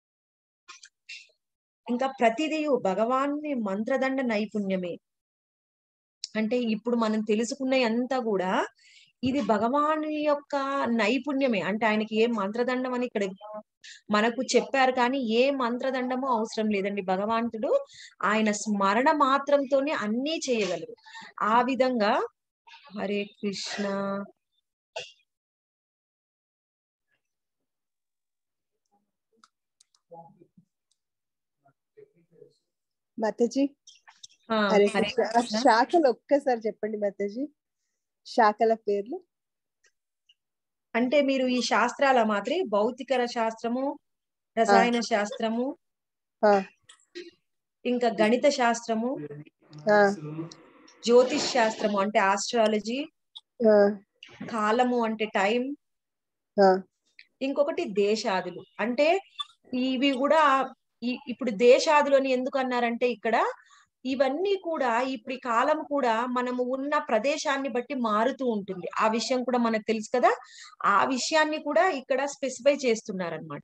ఇంకా ప్రతిదియు భగవాన్ని మంత్రదండ నైపుణ్యమే అంటే ఇప్పుడు మనం తెలుసుకున్న అంతా కూడా ఇది భగవాను యొక్క నైపుణ్యమే అంటే ఆయనకి ఏ మంత్రదండం అని ఇక్కడ మనకు చెప్పారు కానీ ఏ మంత్రదండము అవసరం లేదండి భగవంతుడు ఆయన స్మరణ మాత్రంతోనే అన్నీ చేయగలరు ఆ విధంగా హరే కృష్ణ మాతాజీ ఆ, హరే హరే కృష్ణ ఆ కృష్ణ. శాఖలు ఒక్కసారి చెప్పండి మాతాజీ శాఖల పేర్లు అంటే మీరు ఈ శాస్త్రాల మాత్రి భౌతిక శాస్త్రము రసాయన శాస్త్రము ఆ, ఇంకా గణిత శాస్త్రము ఆ, జ్యోతిష్ శాస్త్రము అంటే ఆస్ట్రాలజీ ఆ, కాలము అంటే టైం ఆ, ఇంకొకటి దేశాదులు అంటే ఇవి కూడా ఈ- ఇప్పుడు దేశాదులు అని ఎందుకు అన్నారంటే ఇక్కడ ఇవన్నీ కూడా ఇప్పుడు ఈ కాలం కూడా మనము ఉన్న ప్రదేశాన్ని బట్టి మారుతూ ఉంటుంది ఆ విషయం కూడా మనకు తెలుసు కదా ఆ విషయాన్ని కూడా ఇక్కడ స్పెసిఫై చేస్తున్నారనమాట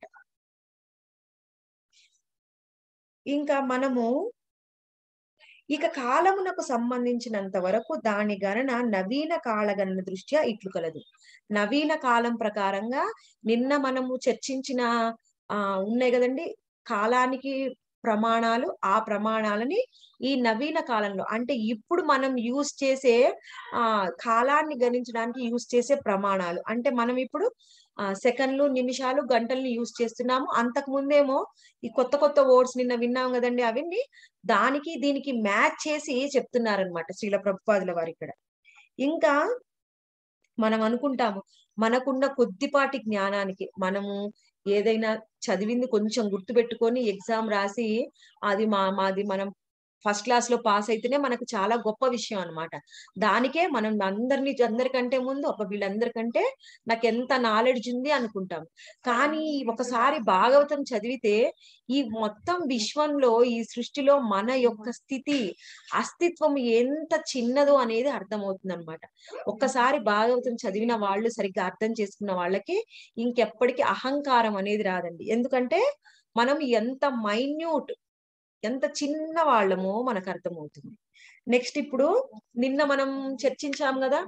ఇంకా మనము ఇక కాలమునకు సంబంధించినంత వరకు దాని గణన నవీన కాలగణన దృష్ట్యా ఇట్లు కలదు నవీన కాలం ప్రకారంగా నిన్న మనము చర్చించిన ఆ ఉన్నాయి కదండి కాలానికి ప్రమాణాలు ఆ ప్రమాణాలని ఈ నవీన కాలంలో అంటే ఇప్పుడు మనం యూజ్ చేసే ఆ కాలాన్ని గణించడానికి యూజ్ చేసే ప్రమాణాలు అంటే మనం ఇప్పుడు ఆ సెకండ్లు నిమిషాలు గంటల్ని యూజ్ చేస్తున్నాము అంతకు ముందేమో ఈ కొత్త కొత్త వర్డ్స్ నిన్న విన్నాం కదండి అవన్నీ దానికి దీనికి మ్యాచ్ చేసి చెప్తున్నారనమాట శ్రీల ప్రభుపాదుల వారు ఇక్కడ ఇంకా మనం అనుకుంటాము మనకున్న కొద్దిపాటి జ్ఞానానికి మనము ఏదైనా చదివింది కొంచెం గుర్తు పెట్టుకొని ఎగ్జామ్ రాసి అది మా మాది మనం ఫస్ట్ క్లాస్ లో పాస్ అయితేనే మనకు చాలా గొప్ప విషయం అన్నమాట దానికే మనం అందరినీ అందరికంటే ముందు ఒక వీళ్ళందరికంటే నాకు ఎంత నాలెడ్జ్ ఉంది అనుకుంటాం కానీ ఒకసారి భాగవతం చదివితే ఈ మొత్తం విశ్వంలో ఈ సృష్టిలో మన యొక్క స్థితి అస్తిత్వం ఎంత చిన్నదో అనేది అర్థమవుతుంది అనమాట ఒక్కసారి భాగవతం చదివిన వాళ్ళు సరిగ్గా అర్థం చేసుకున్న వాళ్ళకి ఇంకెప్పటికీ అహంకారం అనేది రాదండి ఎందుకంటే మనం ఎంత మైన్యూట్ ఎంత చిన్న వాళ్ళమో మనకు అర్థమవుతుంది నెక్స్ట్ ఇప్పుడు నిన్న మనం చర్చించాం కదా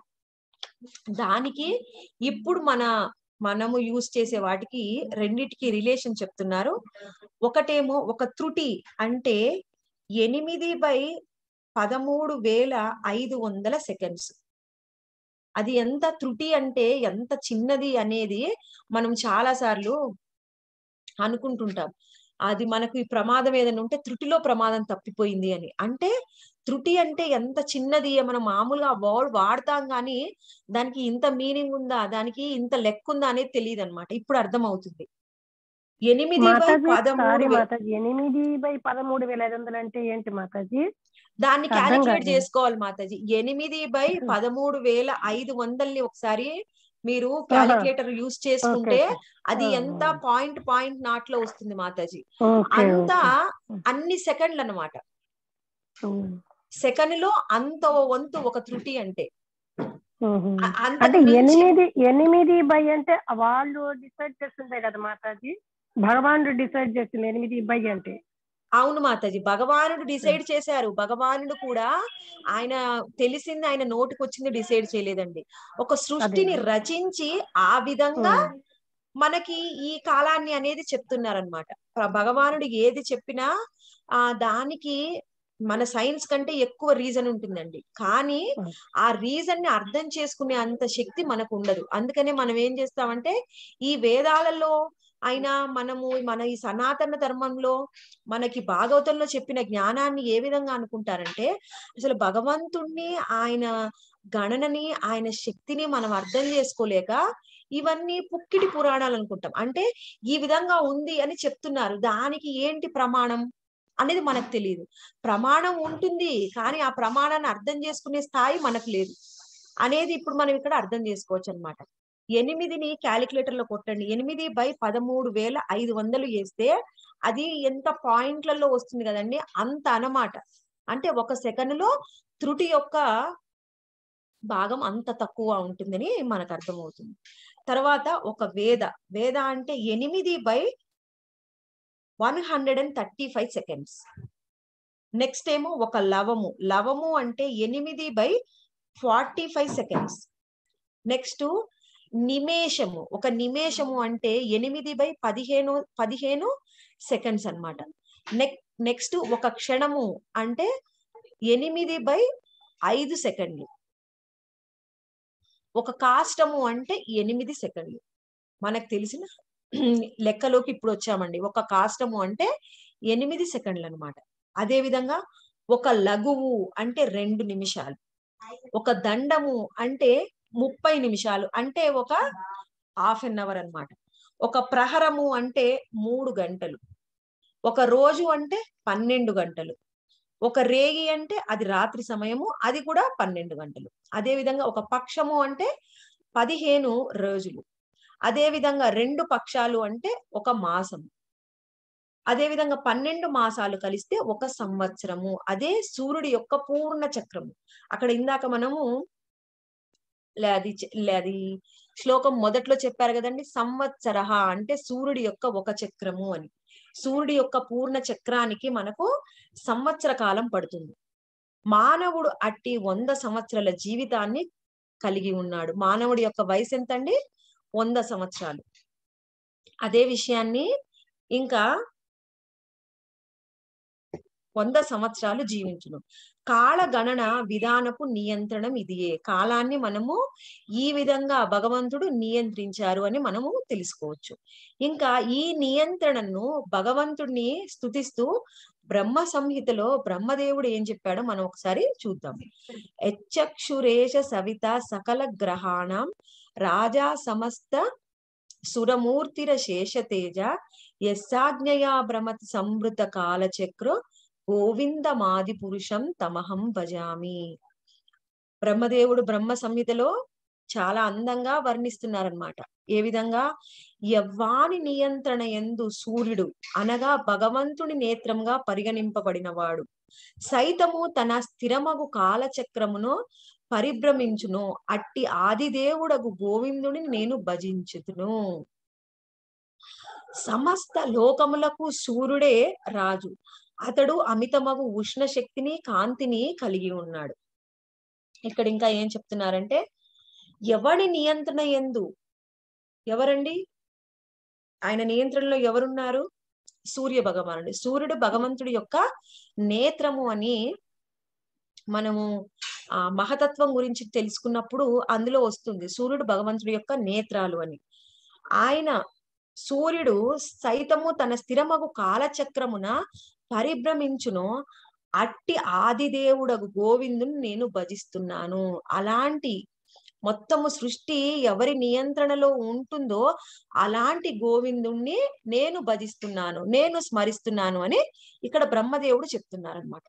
దానికి ఇప్పుడు మన మనము యూజ్ చేసే వాటికి రెండిటికి రిలేషన్ చెప్తున్నారు ఒకటేమో ఒక త్రుటి అంటే ఎనిమిది బై పదమూడు వేల ఐదు వందల సెకండ్స్ అది ఎంత త్రుటి అంటే ఎంత చిన్నది అనేది మనం చాలా సార్లు అనుకుంటుంటాం అది మనకు ఈ ప్రమాదం ఏదైనా ఉంటే త్రుటిలో ప్రమాదం తప్పిపోయింది అని అంటే త్రుటి అంటే ఎంత చిన్నది మనం మామూలుగా వర్డ్ వాడతాం కానీ దానికి ఇంత మీనింగ్ ఉందా దానికి ఇంత లెక్క ఉందా అనేది తెలియదు అనమాట ఇప్పుడు అర్థం అవుతుంది ఎనిమిది బై మాతాజీ సారీ పదమూడు వే- మాతాజీ ఎనిమిది బై పదమూడు వేల ఐదు వందలు అంటే ఏంటి మాతాజీ దాన్ని అర్థం క్యాలిక్యులేట్ కాలేదు. చేసుకోవాలి మాతాజీ ఎనిమిది బై పదమూడు వేల ఐదు వందల్ని ఒకసారి మీరు ఆహా. క్యాలిక్యులేటర్ యూస్ చేసుకుంటే ఓకే అది ఆహా. ఎంత పాయింట్ పాయింట్ నాట్ లో వస్తుంది మాతాజీ ఓకే అంతా ఓకే అన్ని సెకండ్లు అన్నమాట ఉమ్. సెకండ్ లో అంత వంతు ఒక త్రుటి అంటే ఉహు. అ- అంతకు అంటే మించి ఎనిమిది ఎనిమిది బై అంటే వాళ్ళు డిసైడ్ చేస్తుంటాయి కదా మాతాజీ భగవానుడు డిసైడ్ చేసింది ఎనిమిది బై అంటే అవును మాతాజీ భగవానుడు డిసైడ్ చేశారు భగవానుడు కూడా ఆయన తెలిసింది ఆయన నోటికి వచ్చింది డిసైడ్ చేయలేదండి ఒక సృష్టిని అదే. రచించి ఆ విధంగా ఉమ్. మనకి ఈ కాలాన్ని అనేది చెప్తున్నారనమాట భగవానుడు ఏది చెప్పినా ఆ దానికి మన సైన్స్ కంటే ఎక్కువ రీజన్ ఉంటుందండి కానీ ఉమ్. ఆ రీజన్ ని అర్థం చేసుకునే అంత శక్తి మనకు ఉండదు అందుకనే మనం ఏం చేస్తామంటే ఈ వేదాలలో అయినా మనము మన ఈ సనాతన ధర్మంలో మనకి భాగవతంలో చెప్పిన జ్ఞానాన్ని ఏ విధంగా అనుకుంటారంటే అసలు భగవంతుణ్ణి ఆయన గణనని ఆయన శక్తిని మనం అర్థం చేసుకోలేక ఇవన్నీ పుక్కిటి పురాణాలు అనుకుంటాం అంటే ఈ విధంగా ఉంది అని చెప్తున్నారు దానికి ఏంటి ప్రమాణం అనేది మనకు తెలియదు ప్రమాణం ఉంటుంది కానీ ఆ ప్రమాణాన్ని అర్థం చేసుకునే స్థాయి మనకు లేదు అనేది ఇప్పుడు మనం ఇక్కడ అర్థం చేసుకోవచ్చు అనమాట ఎనిమిదిని క్యాలిక్యులేటర్ లో కొట్టండి ఎనిమిది బై పదమూడు వేల ఐదు వందలు వేస్తే అది ఎంత పాయింట్లలో వస్తుంది కదండి అంత అన్నమాట అంటే ఒక సెకండ్ లో త్రుటి యొక్క భాగం అంత తక్కువ ఉంటుందని మనకు అర్థమవుతుంది తర్వాత ఒక వేద వేద అంటే ఎనిమిది by one hundred and thirty five seconds next ఏమో ఒక లవము లవము అంటే ఎనిమిది by forty five seconds next నిమేషము ఒక నిమేషము అంటే ఎనిమిది బై పదిహేను పదిహేను సెకండ్స్ అన్నమాట నెక్ నెక్స్ట్ ఒక క్షణము అంటే ఎనిమిది బై ఐదు సెకండ్లు ఒక కాష్టము అంటే ఎనిమిది సెకండ్లు మనకు తెలిసిన లెక్కలోకి ఇప్పుడు వచ్చామండి ఒక కాష్టము అంటే ఎనిమిది సెకండ్లు అనమాట అదే విధంగా ఒక లఘువు అంటే రెండు నిమిషాలు ఒక దండము అంటే ముప్పై నిమిషాలు అంటే ఒక హాఫ్ అన్ అవర్ అన్నమాట ఒక ప్రహరము అంటే మూడు గంటలు ఒక రోజు అంటే పన్నెండు గంటలు ఒక రేగి అంటే అది రాత్రి సమయము అది కూడా పన్నెండు గంటలు అదే విధంగా ఒక పక్షము అంటే పదిహేను రోజులు అదే విధంగా రెండు పక్షాలు అంటే ఒక మాసం అదే విధంగా పన్నెండు మాసాలు కలిస్తే ఒక సంవత్సరము అదే సూర్యుడి యొక్క పూర్ణ చక్రము అక్కడ ఇందాక మనము లే అది చె- లే అది శ్లోకం మొదట్లో చెప్పారు కదండి సంవత్సర అంటే సూర్యుడి యొక్క ఒక చక్రము అని సూర్యుడి యొక్క పూర్ణ చక్రానికి మనకు సంవత్సర కాలం పడుతుంది మానవుడు అట్టి వంద సంవత్సరాల జీవితాన్ని కలిగి ఉన్నాడు మానవుడి యొక్క వయసు ఎంతండి వంద సంవత్సరాలు అదే విషయాన్ని ఇంకా వంద సంవత్సరాలు జీవించును కాల గణన విధానపు నియంత్రణం ఇదియే కాలాన్ని మనము ఈ విధంగా భగవంతుడు నియంత్రించారు అని మనము తెలుసుకోవచ్చు ఇంకా ఈ నియంత్రణను భగవంతుడిని స్తుతిస్తూ బ్రహ్మ సంహితలో బ్రహ్మదేవుడు ఏం చెప్పాడో మనం ఒకసారి చూద్దాం ఎచ్చక్షురేష సవిత సకల గ్రహాణం రాజా సమస్త సురమూర్తిర శేషతేజ యస్సాజ్ఞయా భ్రమతి సంవృత కాలచక్ర గోవిందమాది పురుషం తమహం భజామి బ్రహ్మదేవుడు బ్రహ్మ సంహితలో చాలా అందంగా వర్ణిస్తున్నారనమాట ఏ విధంగా యవ్వాని నియంత్రణ ఎందు సూర్యుడు అనగా భగవంతుని నేత్రంగా పరిగణింపబడినవాడు సైతము తన స్థిరమగు కాలచక్రమును పరిభ్రమించును అట్టి ఆదిదేవుడగు గోవిందుని నేను భజించుతును సమస్త లోకములకు సూర్యుడే రాజు అతడు అమితమగు ఉష్ణ శక్తిని కాంతిని కలిగి ఉన్నాడు ఇక్కడ ఇంకా ఏం చెప్తున్నారంటే ఎవడి నియంత్రణ ఎందు ఎవరండి ఆయన నియంత్రణలో ఎవరున్నారు సూర్య భగవానుడు సూర్యుడు భగవంతుడి యొక్క నేత్రము అని మనము ఆ మహతత్వం గురించి తెలుసుకున్నప్పుడు అందులో వస్తుంది సూర్యుడు భగవంతుడి యొక్క నేత్రాలు అని ఆయన సూర్యుడు సైతము తన స్థిరమగు కాలచక్రమున పరిభ్రమించును అట్టి ఆదిదేవుడగు గోవిందుని నేను భజిస్తున్నాను అలాంటి మొత్తము సృష్టి ఎవరి నియంత్రణలో ఉంటుందో అలాంటి గోవిందుణ్ణి నేను భజిస్తున్నాను నేను స్మరిస్తున్నాను అని ఇక్కడ బ్రహ్మదేవుడు చెప్తున్నారనమాట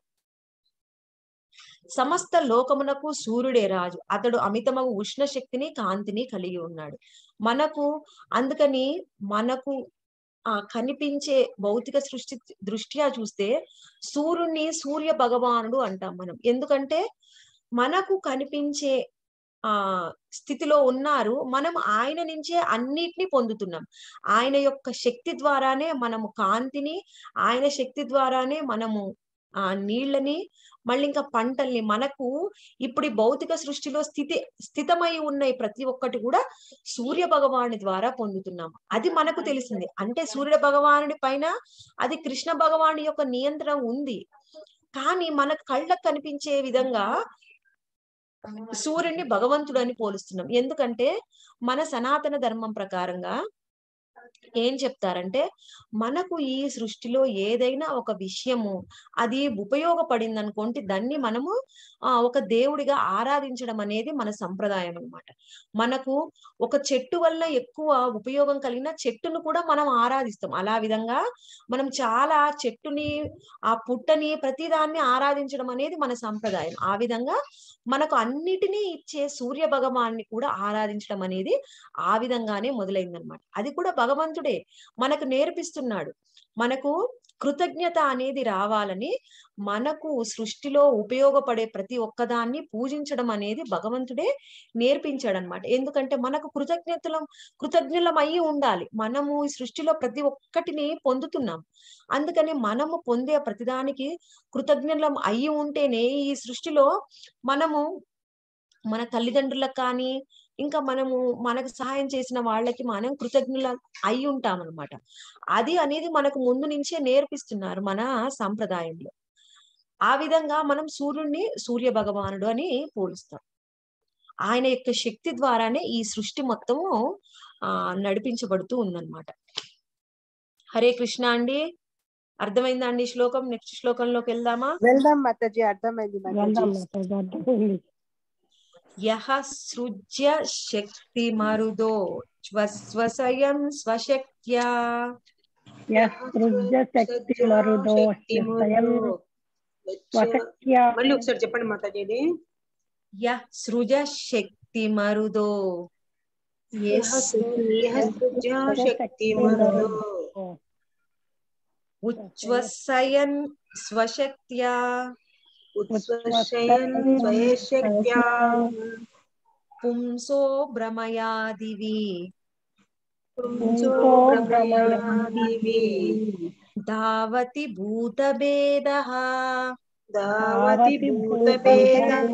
సమస్త లోకమునకు సూర్యుడే రాజు అతడు అమితమగు ఉష్ణ శక్తిని కాంతిని కలిగి ఉన్నాడు మనకు అందుకని మనకు ఆ కనిపించే భౌతిక సృష్టి దృష్ట్యా చూస్తే సూర్యుడిని సూర్య భగవానుడు అంటాం మనం ఎందుకంటే మనకు కనిపించే ఆ స్థితిలో ఉన్నారు మనం ఆయన నుంచే అన్నిటిని పొందుతున్నాం ఆయన యొక్క శక్తి ద్వారానే మనము కాంతిని ఆయన శక్తి ద్వారానే మనము ఆ నీళ్ళని మళ్ళీ ఇంకా పంటల్ని మనకు ఇప్పుడు ఈ భౌతిక సృష్టిలో స్థితి స్థితమై ఉన్నాయి ప్రతి ఒక్కటి కూడా సూర్య భగవాని ద్వారా పొందుతున్నాం అది మనకు తెలిసింది అంటే సూర్య భగవానుడి పైన అది కృష్ణ భగవాని యొక్క నియంత్రణ ఉంది కానీ మన కళ్ళకు కనిపించే విధంగా సూర్యుడిని భగవంతుడు అని పోలుస్తున్నాం ఎందుకంటే మన సనాతన ధర్మం ప్రకారంగా ఏం చెప్తారంటే మనకు ఈ సృష్టిలో ఏదైనా ఒక విషయము అది ఉపయోగపడింది అనుకోండి దాన్ని మనము ఆ ఒక దేవుడిగా ఆరాధించడం అనేది మన సంప్రదాయం అన్నమాట మనకు ఒక చెట్టు వల్ల ఎక్కువ ఉపయోగం కలిగిన చెట్టును కూడా మనం ఆరాధిస్తాం అలా విధంగా మనం చాలా చెట్టుని ఆ పుట్టని ప్రతిదాన్ని ఆరాధించడం అనేది మన సంప్రదాయం ఆ విధంగా మనకు అన్నిటినీ ఇచ్చే సూర్య భగవాన్ని కూడా ఆరాధించడం అనేది ఆ విధంగానే మొదలైందనమాట అది కూడా భగవంతుడే మనకు నేర్పిస్తున్నాడు మనకు కృతజ్ఞత అనేది రావాలని మనకు సృష్టిలో ఉపయోగపడే ప్రతి ఒక్కదాన్ని పూజించడం అనేది భగవంతుడే నేర్పించాడనమాట ఎందుకంటే మనకు కృతజ్ఞతలం కృతజ్ఞలం అయ్యి ఉండాలి మనము ఈ సృష్టిలో ప్రతి ఒక్కటిని పొందుతున్నాం అందుకని మనము పొందే ప్రతిదానికి కృతజ్ఞలం అయ్యి ఉంటేనే ఈ సృష్టిలో మనము మన తల్లిదండ్రులకు కానీ ఇంకా మనము మనకు సహాయం చేసిన వాళ్ళకి మనం కృతజ్ఞుల అయి ఉంటాం అనమాట అది అనేది మనకు ముందు నుంచే నేర్పిస్తున్నారు మన సంప్రదాయంలో ఆ విధంగా మనం సూర్యుడిని సూర్య భగవానుడు అని పోలుస్తాం ఆయన యొక్క శక్తి ద్వారానే ఈ సృష్టి మొత్తము ఆ నడిపించబడుతూ ఉందన్నమాట హరే కృష్ణ అండి అర్థమైందా అండి ఈ శ్లోకం నెక్స్ట్ శ్లోకంలోకి వెళ్దామా వెళ్దాం మాతాజీ అర్థమైంది వెళ్దాం మాతాజీ మాతాజీ అర్థమైంది యహ సృజ్య శక్తి మరుదో స్వస్వసయం స్వశక్త్యా యసృజ్య శక్తి మరుదో స్వయం స్వశక్య మళ్ళీ ఒకసారి చెప్పండి మాతాజీ ఇది యః సృజ శక్తి మరుదో యః సృజ్య శక్తి మరుదో ఉచ్ఛ్వసయన్ స్వశక్త్యా ఉత్స్వశయన్ స్వయశక్త్యా పుంసో భ్రమయాదివి పుంసో భ్రమయాదివి ధావతి భూతభేద దావతి భూతభేదః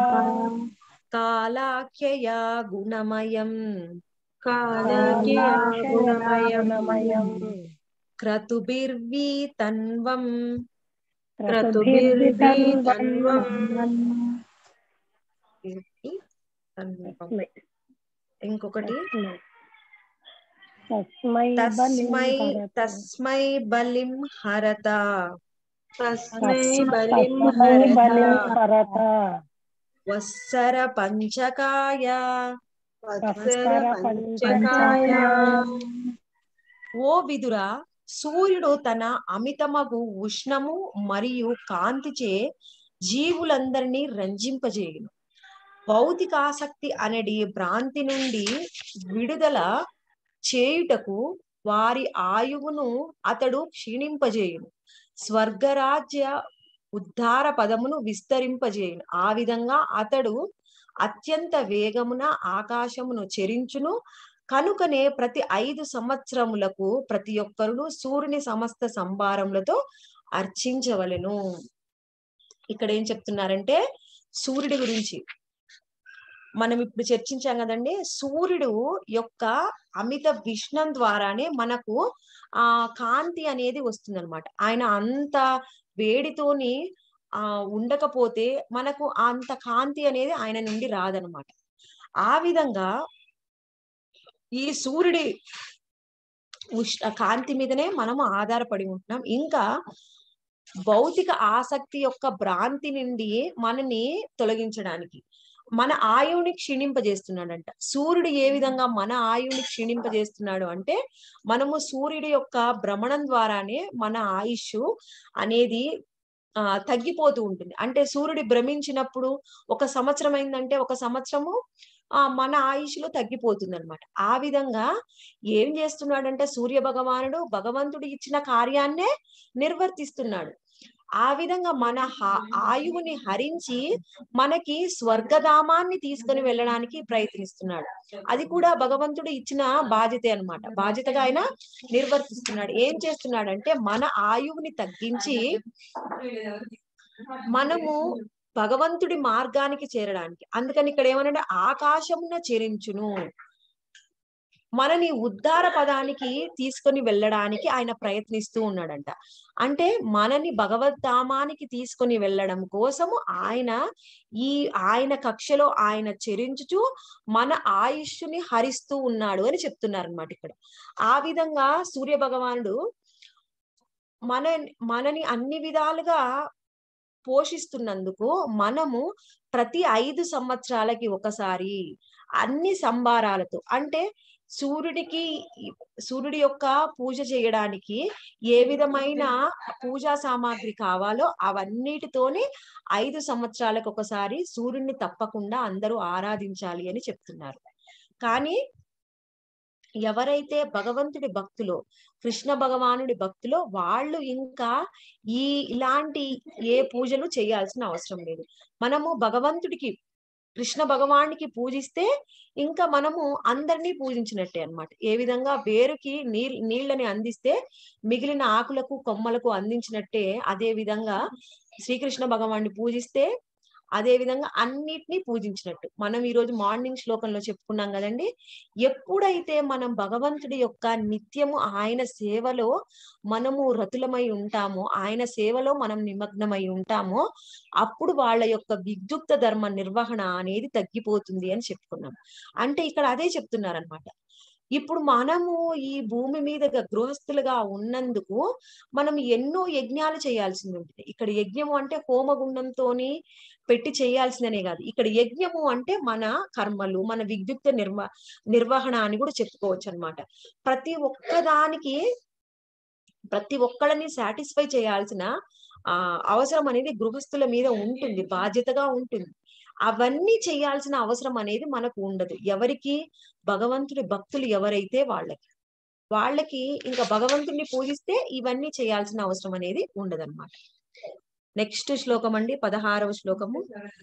కాలాఖ్యయా గుణమయం కాలజ్ఞా గుణమయం క్రతుభిర్వీతన్వం క్రతుభిర్వితన్వం తన్వం. ఇంకొకటి తస్మై తస్మై బలిం తస్మై బలిం హరత తస్మై బలిం తస్మై బలిం హరత హరత వత్సర పంచకాయ వత్సర పంచకాయ ఓ విదురా సూర్యుడు తన అమితమగు ఉష్ణము మరియు కాంతిచే జీవులందరినీ రంజింపజేయును భౌతికాసక్తి అనడి భ్రాంతి నుండి విడుదల చేయుటకు వారి ఆయువును అతడు క్షీణింపజేయును స్వర్గరాజ్య ఉద్ధార పదమును విస్తరింపజేయును ఆ విధంగా అతడు అత్యంత వేగమున ఆకాశమును చెరించును కనుకనే ప్రతి ఐదు సంవత్సరములకు ప్రతి ఒక్కరును సూర్యుని సమస్త సంభారములతో అర్చించవలెను ఇక్కడ ఏం చెప్తున్నారంటే సూర్యుడి గురించి మనం ఇప్పుడు చర్చించాం కదండి సూర్యుడు యొక్క అమిత విష్ణం ద్వారానే మనకు ఆ కాంతి అనేది వస్తుంది అనమాట ఆయన అంత వేడితోని ఆ ఉండకపోతే మనకు అంత కాంతి అనేది ఆయన నుండి రాదనమాట ఆ విధంగా ఈ సూర్యుడి ఉష్ణ కాంతి మీదనే మనము ఆధారపడి ఉంటున్నాం ఇంకా భౌతిక ఆసక్తి యొక్క భ్రాంతి నుండి మనని తొలగించడానికి మన ఆయువుని క్షీణింపజేస్తున్నాడంట సూర్యుడు ఏ విధంగా మన ఆయువుని క్షీణింపజేస్తున్నాడు అంటే మనము సూర్యుడి యొక్క భ్రమణం ద్వారానే మన ఆయుష్ అనేది ఆ తగ్గిపోతూ ఉంటుంది అంటే సూర్యుడు భ్రమించినప్పుడు ఒక సంవత్సరం అయిందంటే ఒక సంవత్సరము ఆ మన ఆయుష్లో తగ్గిపోతుంది అనమాట ఆ విధంగా ఏం చేస్తున్నాడంటే సూర్య భగవానుడు భగవంతుడు ఇచ్చిన కార్యాన్నే నిర్వర్తిస్తున్నాడు ఆ విధంగా మన హా- ఆయువుని హరించి మనకి స్వర్గధామాన్ని తీసుకొని వెళ్ళడానికి ప్రయత్నిస్తున్నాడు అది కూడా భగవంతుడు ఇచ్చిన బాధ్యతే అన్నమాట బాధ్యతగా ఆయన నిర్వర్తిస్తున్నాడు ఏం చేస్తున్నాడంటే మన ఆయువుని తగ్గించి మనము భగవంతుడి మార్గానికి చేరడానికి అందుకని ఇక్కడ ఏమనంటే ఆకాశమున చెరించును మనని ఉద్ధార పదానికి తీసుకొని వెళ్ళడానికి ఆయన ప్రయత్నిస్తూ ఉన్నాడంట అంటే మనని భగవద్ధామానికి తీసుకొని వెళ్ళడం కోసము ఆయన ఈ ఆయన కక్షలో ఆయన చెరించుచు మన ఆయుష్ని హరిస్తూ ఉన్నాడు అని చెప్తున్నారు అనమాట ఇక్కడ ఆ విధంగా సూర్య భగవానుడు మన మనని అన్ని విధాలుగా పోషిస్తున్నందుకు మనము ప్రతి ఐదు సంవత్సరాలకి ఒకసారి అన్ని సంబారాలతో అంటే సూర్యుడికి సూర్యుడి యొక్క పూజ చేయడానికి ఏ విధమైన పూజా సామాగ్రి కావాలో అవన్నిటితోని ఐదు సంవత్సరాలకు ఒకసారి సూర్యుడిని తప్పకుండా అందరూ ఆరాధించాలి అని చెప్తున్నారు కానీ ఎవరైతే భగవంతుడి భక్తులో కృష్ణ భగవానుడి భక్తులో వాళ్ళు ఇంకా ఈ ఇలాంటి ఏ పూజలు చేయాల్సిన అవసరం లేదు మనము భగవంతుడికి కృష్ణ భగవానికి పూజిస్తే ఇంకా మనము అందరినీ పూజించినట్టే అన్నమాట ఏ విధంగా వేరుకి నీర్ నీళ్ళని అందిస్తే మిగిలిన ఆకులకు కొమ్మలకు అందించినట్టే అదే విధంగా శ్రీకృష్ణ భగవాన్ని పూజిస్తే అదే విధంగా అన్నిటినీ పూజించినట్టు మనం ఈ రోజు మార్నింగ్ శ్లోకంలో చెప్పుకున్నాం కదండి ఎప్పుడైతే మనం భగవంతుడి యొక్క నిత్యము ఆయన సేవలో మనము రతులమై ఉంటామో ఆయన సేవలో మనం నిమగ్నమై ఉంటామో అప్పుడు వాళ్ళ యొక్క విద్యుక్త ధర్మ నిర్వహణ అనేది తగ్గిపోతుంది అని చెప్పుకున్నాం అంటే ఇక్కడ అదే చెప్తున్నారనమాట ఇప్పుడు మనము ఈ భూమి మీద గృహస్థులుగా ఉన్నందుకు మనం ఎన్నో యజ్ఞాలు చేయాల్సింది ఉంటుంది ఇక్కడ యజ్ఞము అంటే హోమగుండంతోని పెట్టి చేయాల్సిందనే కాదు ఇక్కడ యజ్ఞము అంటే మన కర్మలు మన విద్యుక్త నిర్వ నిర్వహణ అని కూడా చెప్పుకోవచ్చు అనమాట ప్రతి ఒక్కదానికి ప్రతి ఒక్కళ్ళని సాటిస్ఫై చేయాల్సిన ఆ అవసరం అనేది గృహస్థుల మీద ఉంటుంది బాధ్యతగా ఉంటుంది అవన్నీ చేయాల్సిన అవసరం అనేది మనకు ఉండదు ఎవరికి భగవంతుడి భక్తులు ఎవరైతే వాళ్ళకి వాళ్ళకి ఇంకా భగవంతుడిని పూజిస్తే ఇవన్నీ చేయాల్సిన అవసరం అనేది ఉండదన్నమాట నెక్స్ట్ శ్లోకం అండి పదహారవ శ్లోకము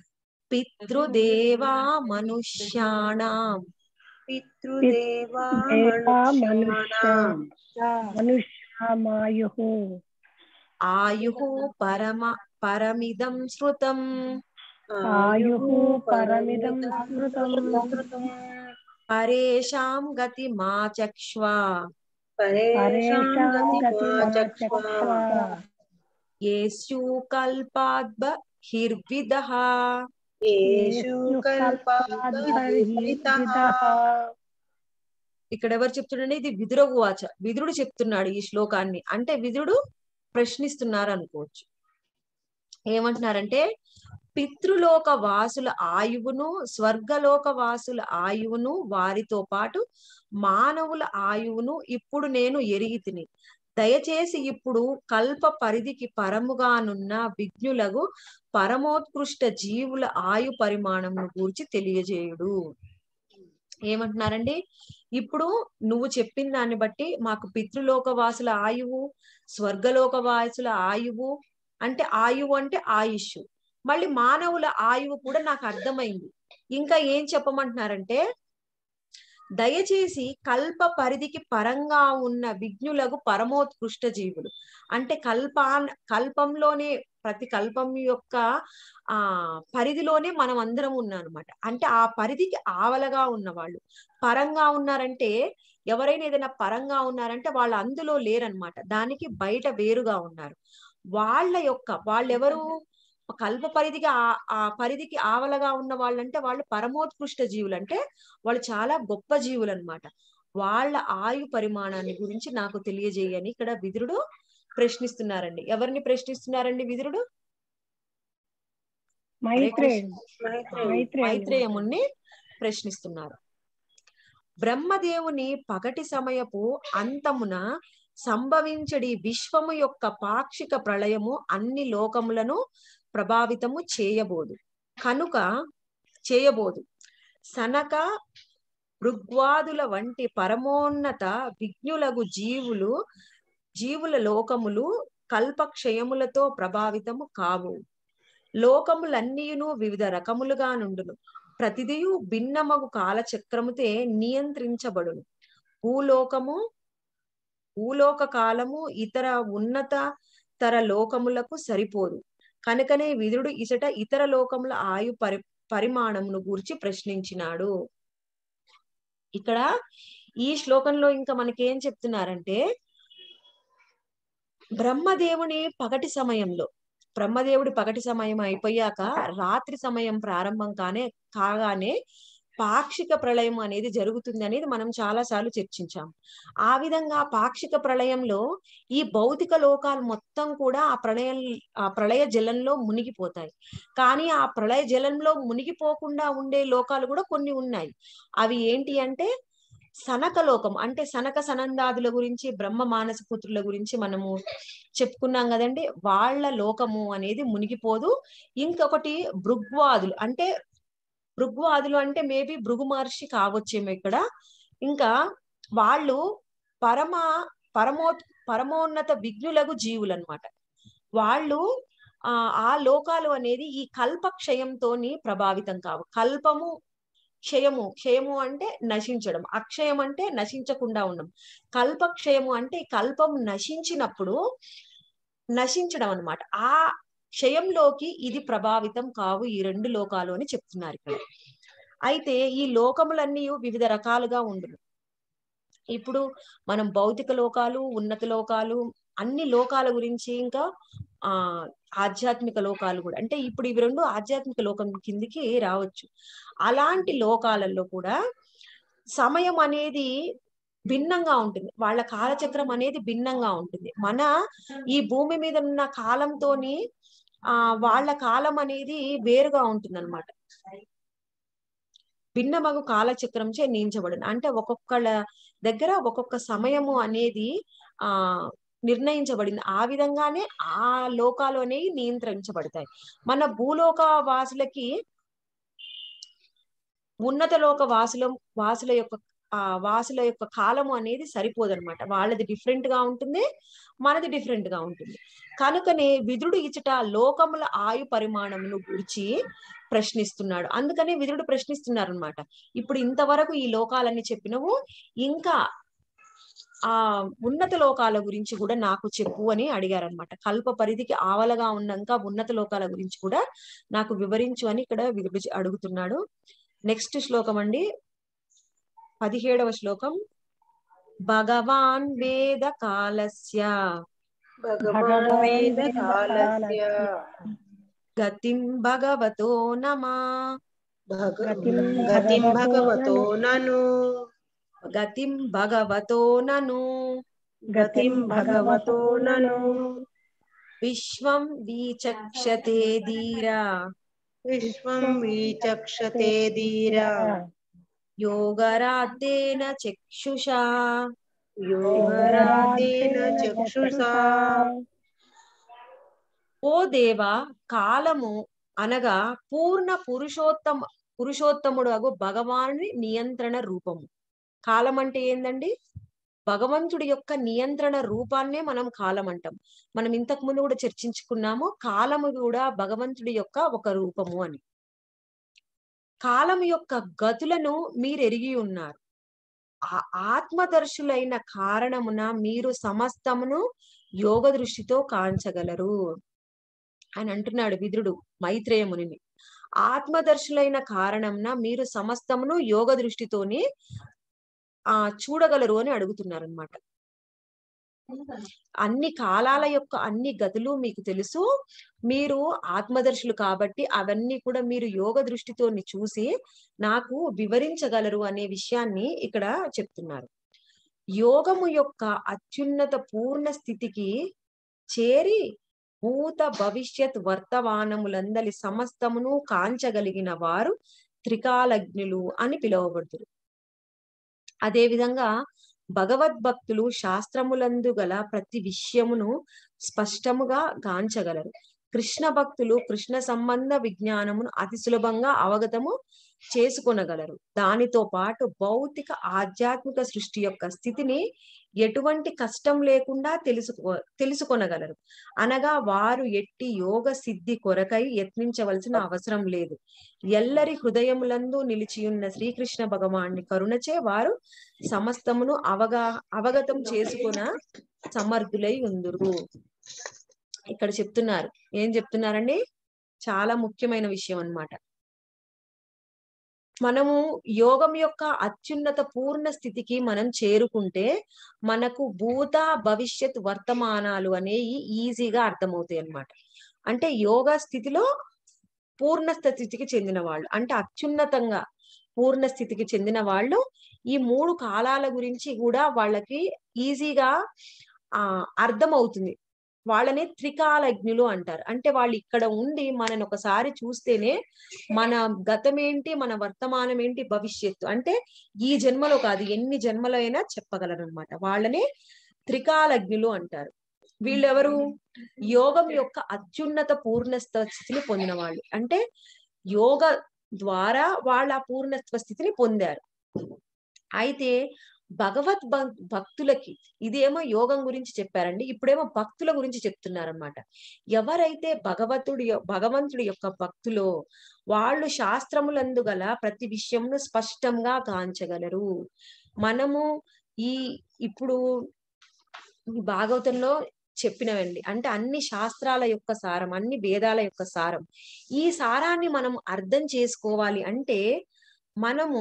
పితృదేవా మనుష్యాణం పితృదేవా దేవా మనుష్యాణాం మనుష్యమాయు ఆయు పరమ పరమిదం శృతం ఆయు పరమిదం స్మృతం పరేషాం గతి మా చక్ష్వ పరేషాం పరేషాం గతి గతి వాచక్ష్వ యేస్యు కల్పాద్బ హిర్విదః యేషు కల్పాద్భరితః ఇక్కడ ఎవరు చెప్తున్నాడు ఇది విదురగు వాచ విదురుడు చెప్తున్నాడు ఈ శ్లోకాన్ని అంటే విదురుడు ప్రశ్నిస్తున్నారు అనుకోవచ్చు ఏమంటున్నారంటే పితృలోక వాసుల ఆయువును స్వర్గలోక వాసుల ఆయువును వారితో పాటు మానవుల ఆయువును ఇప్పుడు నేను ఎరిగి తిని దయచేసి ఇప్పుడు కల్ప పరిధికి పరముగానున్న విజ్ఞులకు పరమోత్కృష్ట జీవుల ఆయు పరిమాణమును గూర్చి తెలియజేయుడు ఏమంటున్నారండి ఇప్పుడు నువ్వు చెప్పిన దాన్ని బట్టి మాకు పితృలోక వాసుల ఆయువు స్వర్గలోక వాసుల ఆయువు అంటే ఆయువు అంటే ఆయుష్ మళ్ళీ మానవుల ఆయువు కూడా నాకు అర్థమైంది ఇంకా ఏం చెప్పమంటున్నారంటే దయచేసి కల్ప పరిధికి పరంగా ఉన్న విజ్ఞులకు పరమోత్కృష్ట జీవులు అంటే కల్పా కల్పంలోనే ప్రతి కల్పం యొక్క ఆ పరిధిలోనే మనం అందరం ఉన్నాం అనమాట అంటే ఆ పరిధికి ఆవలగా ఉన్న వాళ్ళు పరంగా ఉన్నారంటే ఎవరైనా ఏదైనా పరంగా ఉన్నారంటే వాళ్ళు అందులో లేరనమాట దానికి బయట వేరుగా ఉన్నారు వాళ్ళ యొక్క వాళ్ళెవరు కల్ప పరిధికి ఆ ఆ పరిధికి ఆవలగా ఉన్న వాళ్ళంటే వాళ్ళు పరమోత్కృష్ట జీవులు అంటే వాళ్ళు చాలా గొప్ప జీవులు అనమాట వాళ్ళ ఆయు పరిమాణాన్ని గురించి నాకు తెలియజేయని ఇక్కడ విదురుడు ప్రశ్నిస్తున్నారండి ఎవరిని ప్రశ్నిస్తున్నారండి విదురుడు మైత్రేయుడు మైత్రేయుడు మైత్రేయుడు మైత్రేయముని ప్రశ్నిస్తున్నారు బ్రహ్మదేవుని పగటి సమయపు అంతమున సంభవించడి విశ్వము యొక్క పాక్షిక ప్రళయము అన్ని లోకములను ప్రభావితము చేయబోదు కనుక చేయబోదు సనక ఋగ్వాదుల వంటి పరమోన్నత విజ్ఞులగు జీవులు జీవుల లోకములు కల్పక్షయములతో ప్రభావితము కావు లోకములన్నీయును వివిధ రకములుగా నుండును ప్రతిదియు భిన్నమగు కాలచక్రముతే నియంత్రించబడును భూలోకము భూలోక కాలము ఇతర ఉన్నత తర లోకములకు సరిపోదు కనుకనే విదురుడు ఇచట ఇతర లోకముల ఆయు పరి పరిమాణమును గూర్చి ప్రశ్నించినాడు ఇక్కడ ఈ శ్లోకంలో ఇంకా మనకేం చెప్తున్నారంటే బ్రహ్మదేవుని పగటి సమయంలో బ్రహ్మదేవుడి పగటి సమయం అయిపోయాక రాత్రి సమయం ప్రారంభం కానే కాగానే పాక్షిక ప్రళయం అనేది జరుగుతుంది అనేది మనం చాలా సార్లు చర్చించాం ఆ విధంగా పాక్షిక ప్రళయంలో ఈ భౌతిక లోకాలు మొత్తం కూడా ఆ ప్రళయం ఆ ప్రళయ జలంలో మునిగిపోతాయి కానీ ఆ ప్రళయ జలంలో మునిగిపోకుండా ఉండే లోకాలు కూడా కొన్ని ఉన్నాయి అవి ఏంటి అంటే సనక లోకం అంటే సనక సనందాదుల గురించి బ్రహ్మ మానస పుత్రుల గురించి మనము చెప్పుకున్నాం కదండి వాళ్ళ లోకము అనేది మునిగిపోదు ఇంకొకటి భృగ్వాదులు అంటే భృగ్వాదులు అంటే మేబీ భృగు మహర్షి కావచ్చేమో ఇక్కడ ఇంకా వాళ్ళు పరమ పరమో పరమోన్నత విఘ్నులకు జీవులు అనమాట వాళ్ళు ఆ ఆ లోకాలు అనేది ఈ కల్ప క్షయంతోని ప్రభావితం కావు కల్పము క్షయము క్షయము అంటే నశించడం అక్షయం అంటే నశించకుండా ఉండడం కల్పక్షయము అంటే ఈ కల్పం నశించినప్పుడు నశించడం అన్నమాట ఆ క్షయంలోకి ఇది ప్రభావితం కావు ఈ రెండు లోకాలు అని చెప్తున్నారు ఇక్కడ అయితే ఈ లోకములన్నీ వివిధ రకాలుగా ఉండును ఇప్పుడు మనం భౌతిక లోకాలు ఉన్నత లోకాలు అన్ని లోకాల గురించి ఇంకా ఆ ఆధ్యాత్మిక లోకాలు కూడా అంటే ఇప్పుడు ఇవి రెండు ఆధ్యాత్మిక లోకం కిందికి రావచ్చు అలాంటి లోకాలలో కూడా సమయం అనేది భిన్నంగా ఉంటుంది వాళ్ళ కాలచక్రం అనేది భిన్నంగా ఉంటుంది మన ఈ భూమి మీద ఉన్న కాలంతోని ఆ వాళ్ళ కాలం అనేది వేరుగా ఉంటుంది అనమాట భిన్నమగు కాలచక్రంచే నియించబడును అంటే ఒక్కొక్కళ్ళ దగ్గర ఒక్కొక్క సమయము అనేది ఆ నిర్ణయించబడింది ఆ విధంగానే ఆ లోకాలు అనేవి నియంత్రించబడతాయి మన భూలోక వాసులకి ఉన్నత లోక వాసుల వాసుల యొక్క ఆ వాసుల యొక్క కాలము అనేది సరిపోదన్నమాట వాళ్ళది డిఫరెంట్ గా ఉంటుంది మనది డిఫరెంట్ గా ఉంటుంది కనుకనే విదురుడు ఇచ్చట లోకముల ఆయు పరిమాణమును గురించి ప్రశ్నిస్తున్నాడు అందుకనే విదురుడు ప్రశ్నిస్తున్నారు అనమాట ఇప్పుడు ఇంతవరకు ఈ లోకాలన్నీ చెప్పినవు ఇంకా ఆ ఉన్నత లోకాల గురించి కూడా నాకు చెప్పు అని అడిగారనమాట కల్ప పరిధికి ఆవలగా ఉన్నాక ఉన్నత లోకాల గురించి కూడా నాకు వివరించు అని ఇక్కడ విదురుడు అడుగుతున్నాడు నెక్స్ట్ శ్లోకం అండి పదిహేడవ శ్లోకం భగవాన్ వేద కాలస్య భగవాన్ వేద కాలస్య గతిం భగవతో నమా భగ- గతిం గతిం భగవతో నను గతిం భగవతో నను గతిం భగవతో నను విశ్వం వీచక్షతే ధీరా విశ్వం వీచక్షతే ధీరా యోగరాత్తేన చక్షుషా యోగరాధేన చక్షుషా ఓ దేవా కాలము అనగా పూర్ణ పురుషోత్తమ పురుషోత్తముడు అగు భగవాని నియంత్రణ రూపము కాలం అంటే ఏందండి భగవంతుడి యొక్క నియంత్రణ రూపాన్నే మనం కాలం అంటాం మనం ఇంతకు ముందు కూడా చర్చించుకున్నాము కాలము కూడా భగవంతుడి యొక్క ఒక రూపము అని కాలం యొక్క గతులను మీరు ఎరిగి ఉన్నారు ఆ- ఆత్మదర్శులైన కారణమున మీరు సమస్తమును యోగ దృష్టితో కాంచగలరు అని అంటున్నాడు విదురుడు మైత్రేయ మునిని ఆత్మదర్శులైన కారణంన మీరు సమస్తమును యోగ దృష్టితోని ఆ చూడగలరు అని అడుగుతున్నారు అనమాట అన్ని కాలాల యొక్క అన్ని గతులు మీకు తెలుసు మీరు ఆత్మదర్శులు కాబట్టి అవన్నీ కూడా మీరు యోగ దృష్టితో చూసి నాకు వివరించగలరు అనే విషయాన్ని ఇక్కడ చెప్తున్నారు యోగము యొక్క అత్యున్నత పూర్ణ స్థితికి చేరి భూత భవిష్యత్ వర్తమానములందలి సమస్తమును కాంచగలిగిన వారు త్రికాలజ్ఞులు అని పిలువబడుతురు అదే విధంగా భగవద్భక్తులు శాస్త్రములందు గల ప్రతి విషయమును స్పష్టముగా గాంచగలరు కృష్ణ భక్తులు కృష్ణ సంబంధ విజ్ఞానమును అతి సులభంగా అవగతము చేసుకొనగలరు దానితో పాటు భౌతిక ఆధ్యాత్మిక సృష్టి యొక్క స్థితిని ఎటువంటి కష్టం లేకుండా తెలుసుకో తెలుసుకొనగలరు అనగా వారు ఎట్టి యోగ సిద్ధి కొరకై యత్నించవలసిన అవసరం లేదు ఎల్లరి హృదయములందు నిలిచియున్న శ్రీకృష్ణ భగవాన్ని కరుణచే వారు సమస్తమును అవగా అవగతం చేసుకున్న సమర్థులై ఉందురు ఇక్కడ చెప్తున్నారు ఏం చెప్తున్నారండి చాలా ముఖ్యమైన విషయం అన్నమాట మనము యోగం యొక్క అత్యున్నత పూర్ణ స్థితికి మనం చేరుకుంటే మనకు భూత భవిష్యత్ వర్తమానాలు అనేవి ఈజీగా అర్థమవుతాయి అన్నమాట అంటే యోగా స్థితిలో పూర్ణ స్థితికి చెందిన వాళ్ళు అంటే అత్యున్నతంగా పూర్ణ స్థితికి చెందిన వాళ్ళు ఈ మూడు కాలాల గురించి కూడా వాళ్ళకి ఈజీగా ఆ అర్థమవుతుంది వాళ్ళని త్రికాలజ్ఞులు అంటారు అంటే వాళ్ళు ఇక్కడ ఉండి మనని ఒకసారి చూస్తేనే మన గతం ఏంటి మన వర్తమానం ఏంటి భవిష్యత్తు అంటే ఈ జన్మలో కాదు ఎన్ని జన్మలో అయినా చెప్పగలరు అనమాట వాళ్ళని త్రికాలజ్ఞులు అంటారు వీళ్ళెవరు యోగం యొక్క అత్యున్నత పూర్ణ స్థితిని పొందిన వాళ్ళు అంటే యోగ ద్వారా వాళ్ళ ఆ పూర్ణత్వ స్థితిని పొందారు అయితే భగవత్ భక్- భక్తులకి ఇదేమో యోగం గురించి చెప్పారండి ఇప్పుడేమో భక్తుల గురించి చెప్తున్నారన్నమాట ఎవరైతే భగవతుడి యొ- భగవంతుడి యొక్క భక్తులో వాళ్ళు శాస్త్రములందు గల ప్రతి విషయంను స్పష్టంగా గాంచగలరు మనము ఈ ఇప్పుడు ఈ భాగవతంలో చెప్పినవండి అంటే అన్ని శాస్త్రాల యొక్క సారం అన్ని వేదాల యొక్క సారం ఈ సారాన్ని మనం అర్థం చేసుకోవాలి అంటే మనము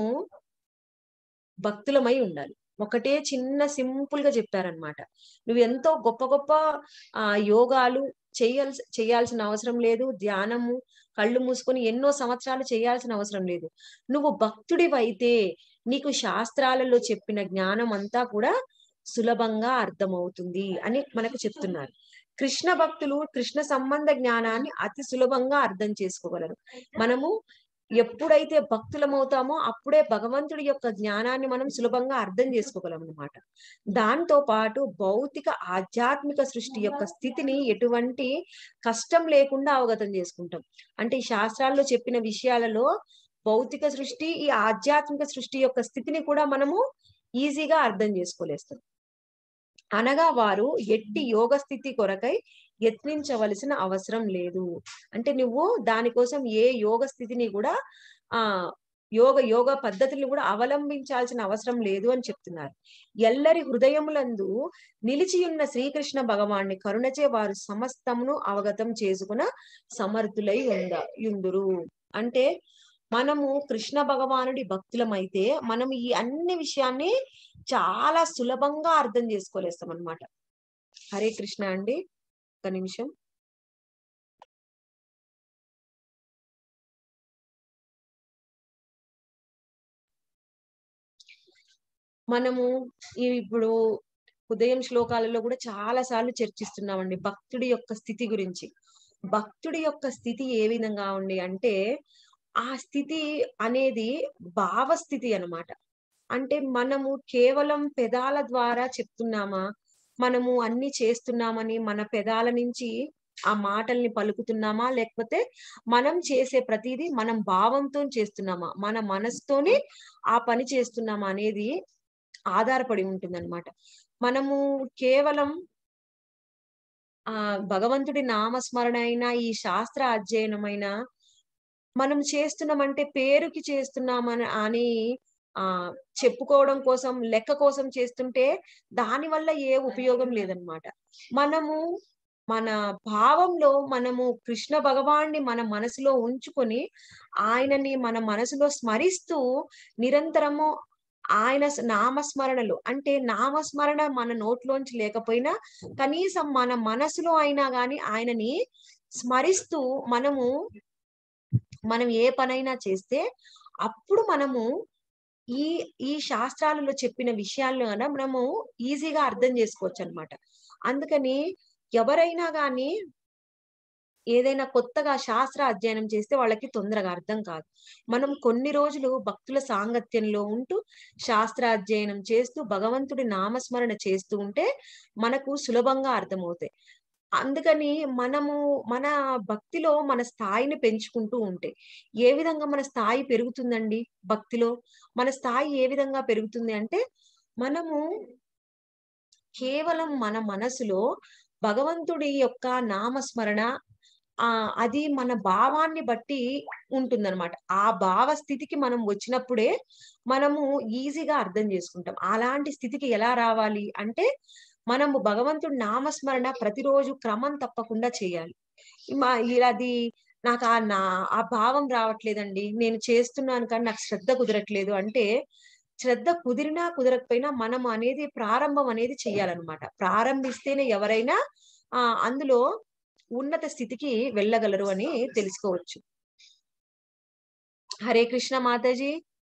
భక్తులమై ఉండాలి ఒకటే చిన్న సింపుల్ గా చెప్పారనమాట నువ్వు ఎంతో గొప్ప గొప్ప ఆ యోగాలు చేయాల్సి చేయాల్సిన అవసరం లేదు ధ్యానము కళ్ళు మూసుకొని ఎన్నో సంవత్సరాలు చేయాల్సిన అవసరం లేదు నువ్వు భక్తుడివైతే నీకు శాస్త్రాలలో చెప్పిన జ్ఞానం అంతా కూడా సులభంగా అర్థమవుతుంది అని మనకు చెప్తున్నారు కృష్ణ భక్తులు కృష్ణ సంబంధ జ్ఞానాన్ని అతి సులభంగా అర్థం చేసుకోగలరు మనము ఎప్పుడైతే భక్తులమవుతామో అప్పుడే భగవంతుడి యొక్క జ్ఞానాన్ని మనం సులభంగా అర్థం చేసుకోగలం అన్నమాట దాంతో పాటు భౌతిక ఆధ్యాత్మిక సృష్టి యొక్క స్థితిని ఎటువంటి కష్టం లేకుండా అవగతం చేసుకుంటాం అంటే ఈ శాస్త్రాల్లో చెప్పిన విషయాలలో భౌతిక సృష్టి ఈ ఆధ్యాత్మిక సృష్టి యొక్క స్థితిని కూడా మనము ఈజీగా అర్థం చేసుకోలేస్తాం అనగా వారు ఎట్టి యోగ స్థితి కొరకై యత్నించవలసిన అవసరం లేదు అంటే నువ్వు దానికోసం ఏ యోగ స్థితిని కూడా ఆ యోగ యోగ పద్ధతులు కూడా అవలంబించాల్సిన అవసరం లేదు అని చెప్తున్నారు ఎల్లరి హృదయములందు నిలిచి ఉన్న శ్రీకృష్ణ భగవాన్ని కరుణచే వారు సమస్తమును అవగతం చేసుకున్న సమర్థులై ఉంద యుందురు అంటే మనము కృష్ణ భగవానుడి భక్తులమైతే మనం ఈ అన్ని విషయాన్ని చాలా సులభంగా అర్థం చేసుకోలేస్తాం అన్నమాట హరే కృష్ణ అండి ఒక నిమిషం మనము ఈ ఇప్పుడు ఉదయం శ్లోకాలలో కూడా చాలా సార్లు చర్చిస్తున్నామండి భక్తుడి యొక్క స్థితి గురించి భక్తుడి యొక్క స్థితి ఏ విధంగా ఉంది అంటే ఆ స్థితి అనేది భావస్థితి అన్నమాట అంటే మనము కేవలం పెదాల ద్వారా చెప్తున్నామా మనము అన్ని చేస్తున్నామని మన పెదాల నుంచి ఆ మాటల్ని పలుకుతున్నామా లేకపోతే మనం చేసే ప్రతిదీ మనం భావంతో చేస్తున్నామా మన మనసుతోనే ఆ పని చేస్తున్నామా అనేది ఆధారపడి ఉంటుందన్నమాట మనము కేవలం ఆ భగవంతుడి నామస్మరణ అయినా ఈ శాస్త్ర అధ్యయనమైనా మనం చేస్తున్నామంటే పేరుకి చేస్తున్నామని అని ఆ చెప్పుకోవడం కోసం లెక్క కోసం చేస్తుంటే దాని వల్ల ఏ ఉపయోగం లేదనమాట మనము మన భావంలో మనము కృష్ణ భగవాన్ని మన మనసులో ఉంచుకొని ఆయనని మన మనసులో స్మరిస్తూ నిరంతరము ఆయన స- నామస్మరణలు అంటే నామస్మరణ మన నోట్లోంచి లేకపోయినా కనీసం మన మనసులో అయినా గాని ఆయనని స్మరిస్తూ మనము మనం ఏ పనైనా చేస్తే అప్పుడు మనము ఈ ఈ శాస్త్రాలలో చెప్పిన విషయాలను గన మనము ఈజీగా అర్థం చేసుకోవచ్చు అనమాట అందుకని ఎవరైనా గాని ఏదైనా కొత్తగా శాస్త్ర అధ్యయనం చేస్తే వాళ్ళకి తొందరగా అర్థం కాదు మనం కొన్ని రోజులు భక్తుల సాంగత్యంలో ఉంటూ శాస్త్ర అధ్యయనం చేస్తూ భగవంతుడి నామస్మరణ చేస్తూ ఉంటే మనకు సులభంగా అర్థమవుతాయి అందుకని మనము మన భక్తిలో మన స్థాయిని పెంచుకుంటూ ఉంటే ఏ విధంగా మన స్థాయి పెరుగుతుందండి భక్తిలో మన స్థాయి ఏ విధంగా పెరుగుతుంది అంటే మనము కేవలం మన మనసులో భగవంతుడి యొక్క నామస్మరణ ఆ అది మన భావాన్ని బట్టి ఉంటుందన్నమాట ఆ భావ స్థితికి మనం వచ్చినప్పుడే మనము ఈజీగా అర్థం చేసుకుంటాం అలాంటి స్థితికి ఎలా రావాలి అంటే మనము భగవంతుడి నామస్మరణ ప్రతిరోజు క్రమం తప్పకుండా చేయాలి మా అది నాకు ఆ నా ఆ భావం రావట్లేదండి నేను చేస్తున్నాను కానీ నాకు శ్రద్ధ కుదరట్లేదు అంటే శ్రద్ధ కుదిరినా కుదరకపోయినా మనం అనేది ప్రారంభం అనేది చెయ్యాలన్నమాట ప్రారంభిస్తేనే ఎవరైనా ఆ అందులో ఉన్నత స్థితికి వెళ్ళగలరు అని తెలుసుకోవచ్చు హరే కృష్ణ మాతాజీ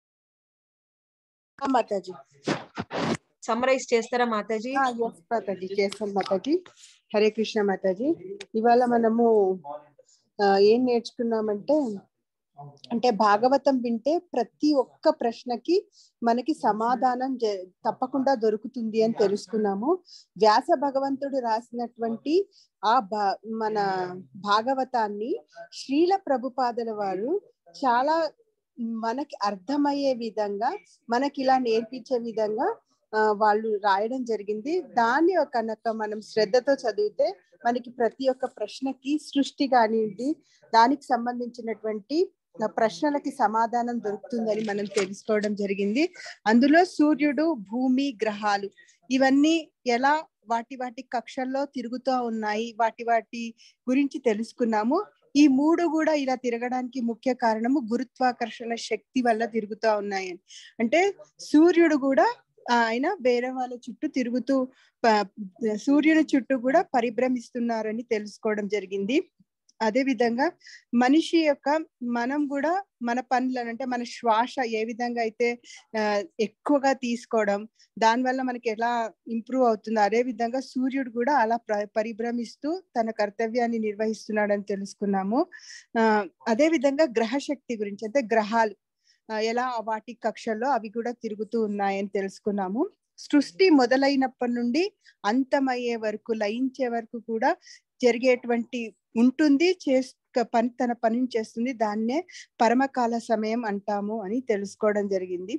ఆ, మాతాజీ సమ్మరైజ్ చేస్తారా మాతాజీ ఆ, yes, మాతాజీ చేస్తాం మాతాజీ హరే కృష్ణ మాతాజీ ఇవాళ మనము ఆ, ఏం నేర్చుకున్నామంటే అంటే భాగవతం వింటే ప్రతి ఒక్క ప్రశ్నకి మనకి సమాధానం జ- తప్పకుండా దొరుకుతుంది అని తెలుసుకున్నాము వ్యాస భగవంతుడు రాసినటువంటి ఆ భా- మన భాగవతాన్ని శ్రీల ప్రభుపాదుల వారు చాలా మనకి అర్థమయ్యే విధంగా మనకి ఇలా నేర్పించే విధంగా ఆ, వాళ్ళు రాయడం జరిగింది దాన్ని ఒక కనుక మనం శ్రద్ధతో చదివితే మనకి ప్రతి ఒక్క ప్రశ్నకి సృష్టి కానివ్వండి దానికి సంబంధించినటువంటి ఆ ప్రశ్నలకి సమాధానం దొరుకుతుందని మనం తెలుసుకోవడం జరిగింది అందులో సూర్యుడు భూమి గ్రహాలు ఇవన్నీ ఎలా వాటి వాటి కక్షల్లో తిరుగుతూ ఉన్నాయి వాటి వాటి గురించి తెలుసుకున్నాము ఈ మూడు కూడా ఇలా తిరగడానికి ముఖ్య కారణము గురుత్వాకర్షణ శక్తి వల్ల తిరుగుతూ ఉన్నాయని అంటే సూర్యుడు కూడా ఆయన వేరే వాళ్ళ చుట్టూ తిరుగుతూ ప- సూర్యుని చుట్టూ కూడా పరిభ్రమిస్తున్నారని తెలుసుకోవడం జరిగింది అదే విధంగా మనిషి యొక్క మనం కూడా మన పనులను అంటే మన శ్వాస ఏ విధంగా అయితే ఆ, ఎక్కువగా తీసుకోవడం దానివల్ల మనకి ఎలా ఇంప్రూవ్ అవుతుందో అదే విధంగా సూర్యుడు కూడా అలా ప్ర- పరిభ్రమిస్తూ తన కర్తవ్యాన్ని నిర్వహిస్తున్నాడని తెలుసుకున్నాము ఆ అదే విధంగా గ్రహశక్తి గురించి అంటే గ్రహాలు ఆ, ఎలా వాటి కక్షల్లో అవి కూడా తిరుగుతూ ఉన్నాయని తెలుసుకున్నాము సృష్టి మొదలైనప్పటి నుండి అంతమయ్యే వరకు లయించే వరకు కూడా జరిగేటువంటి ఉంటుంది చేస్ పని తన పనిని చేస్తుంది దాన్నే పరమకాల సమయం అంటాము అని తెలుసుకోవడం జరిగింది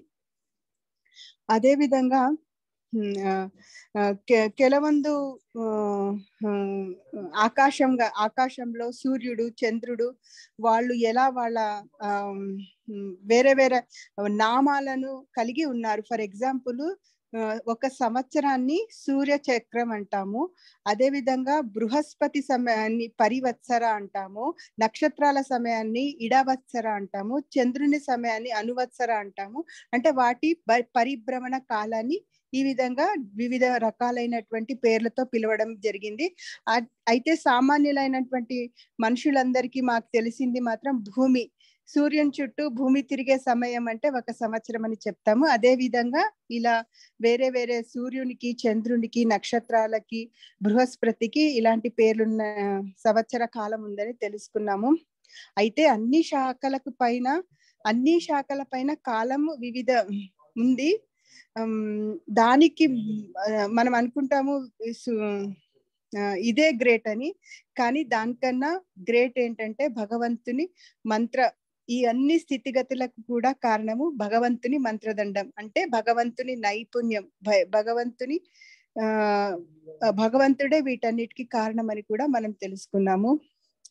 అదే విధంగా ఉమ్, ఆ, ఆ, కె- ಕೆಲವೊಂದು ఆ, ఆ, ఆకాశంగా ఆకాశంలో సూర్యుడు చంద్రుడు వాళ్ళు ఎలా వాళ్ళ ఆ, ఉమ్, వేరే వేరే నామాలను కలిగి ఉన్నారు ఫర్ ఎగ్జాంపుల్ ఒక సంవత్సరాన్ని సూర్య చక్రం అంటాము అదే విధంగా బృహస్పతి సమయాన్ని పరివత్సర అంటాము నక్షత్రాల సమయాన్ని ఇడవత్సర అంటాము చంద్రుని సమయాన్ని అనువత్సర అంటాము అంటే వాటి బ- పరిభ్రమణ కాలాన్ని ఈ విధంగా వివిధ రకాలైనటువంటి పేర్లతో పిలవడం జరిగింది ఆ- అయితే సామాన్యులైనటువంటి మనుషులందరికీ మాకు తెలిసింది మాత్రం భూమి సూర్యుని చుట్టూ భూమి తిరిగే సమయం అంటే ఒక సంవత్సరం అని చెప్తాము అదే విధంగా ఇలా వేరే వేరే సూర్యునికి చంద్రునికి నక్షత్రాలకి బృహస్పతికి ఇలాంటి పేర్లున్న సంవత్సర కాలం ఉందని తెలుసుకున్నాము అయితే అన్ని శాఖలకు పైన అన్ని శాఖల పైన కాలము వివిధ ఉంది ఉమ్, దానికి ఆ, మనం అనుకుంటాము సు- ఆ, ఇదే గ్రేట్ అని కానీ దానికన్నా గ్రేట్ ఏంటంటే భగవంతుని మంత్ర ఈ అన్ని స్థితిగతులకు కూడా కారణము భగవంతుని మంత్రదండం అంటే భగవంతుని నైపుణ్యం భ- భగవంతుని ఆ భగవంతుడే వీటన్నిటికీ కారణం అని కూడా మనం తెలుసుకున్నాము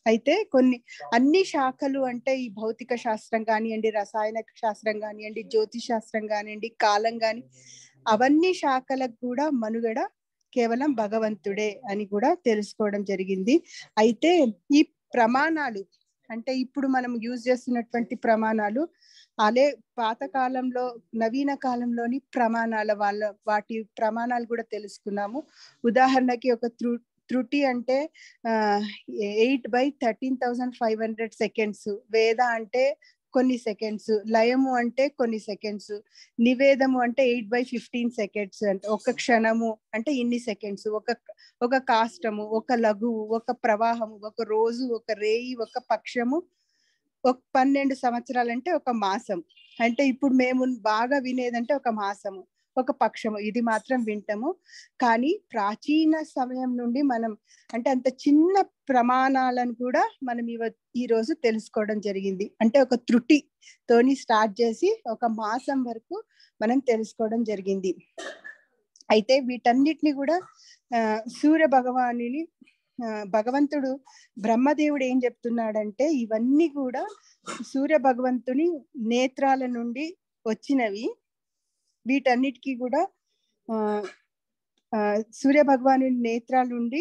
అయితే కొన్ని అన్ని శాఖలు అంటే ఈ భౌతిక శాస్త్రం కానివ్వండి రసాయన శాస్త్రం కానివ్వండి జ్యోతిష్ శాస్త్రం కానివ్వండి కాలం కాని అవన్నీ శాఖలకు కూడా మనుగడ కేవలం భగవంతుడే అని కూడా తెలుసుకోవడం జరిగింది అయితే ఈ ప్రమాణాలు అంటే ఇప్పుడు మనం యూజ్ చేస్తున్నటువంటి ప్రమాణాలు అదే పాత కాలంలో నవీన కాలంలోని ప్రమాణాల వాళ్ళ వాటి ప్రమాణాలు కూడా తెలుసుకున్నాము ఉదాహరణకి ఒక త్రు త్రుటి అంటే eight by thirteen thousand five hundred seconds వేద అంటే కొన్ని సెకండ్స్ లయము అంటే కొన్ని సెకండ్స్ నివేదము అంటే ఎయిట్ బై ఫిఫ్టీన్ సెకండ్స్ అంటే ఒక క్షణము అంటే ఇన్ని సెకండ్స్ ఒక ఒక కాష్టము ఒక లఘువు ఒక ప్రవాహము ఒక రోజు ఒక రేయి ఒక పక్షము ఒక పన్నెండు సంవత్సరాలు అంటే ఒక మాసం అంటే ఇప్పుడు మేము బాగా వినేదంటే ఒక మాసము ఒక పక్షము ఇది మాత్రం వింటాము కానీ ప్రాచీన సమయం నుండి మనం అంటే అంత చిన్న ప్రమాణాలను కూడా మనం ఇవ ఈ రోజు తెలుసుకోవడం జరిగింది అంటే ఒక త్రుటి తోని స్టార్ట్ చేసి ఒక మాసం వరకు మనం తెలుసుకోవడం జరిగింది అయితే వీటన్నిటిని కూడా ఆ సూర్య భగవానుని ఆ, భగవంతుడు బ్రహ్మదేవుడు ఏం చెప్తున్నాడంటే ఇవన్నీ కూడా సూర్య భగవంతుని నేత్రాల నుండి వచ్చినవి వీటన్నిటికీ కూడా ఆ ఆ, సూర్య భగవాను నేత్రాల నుండి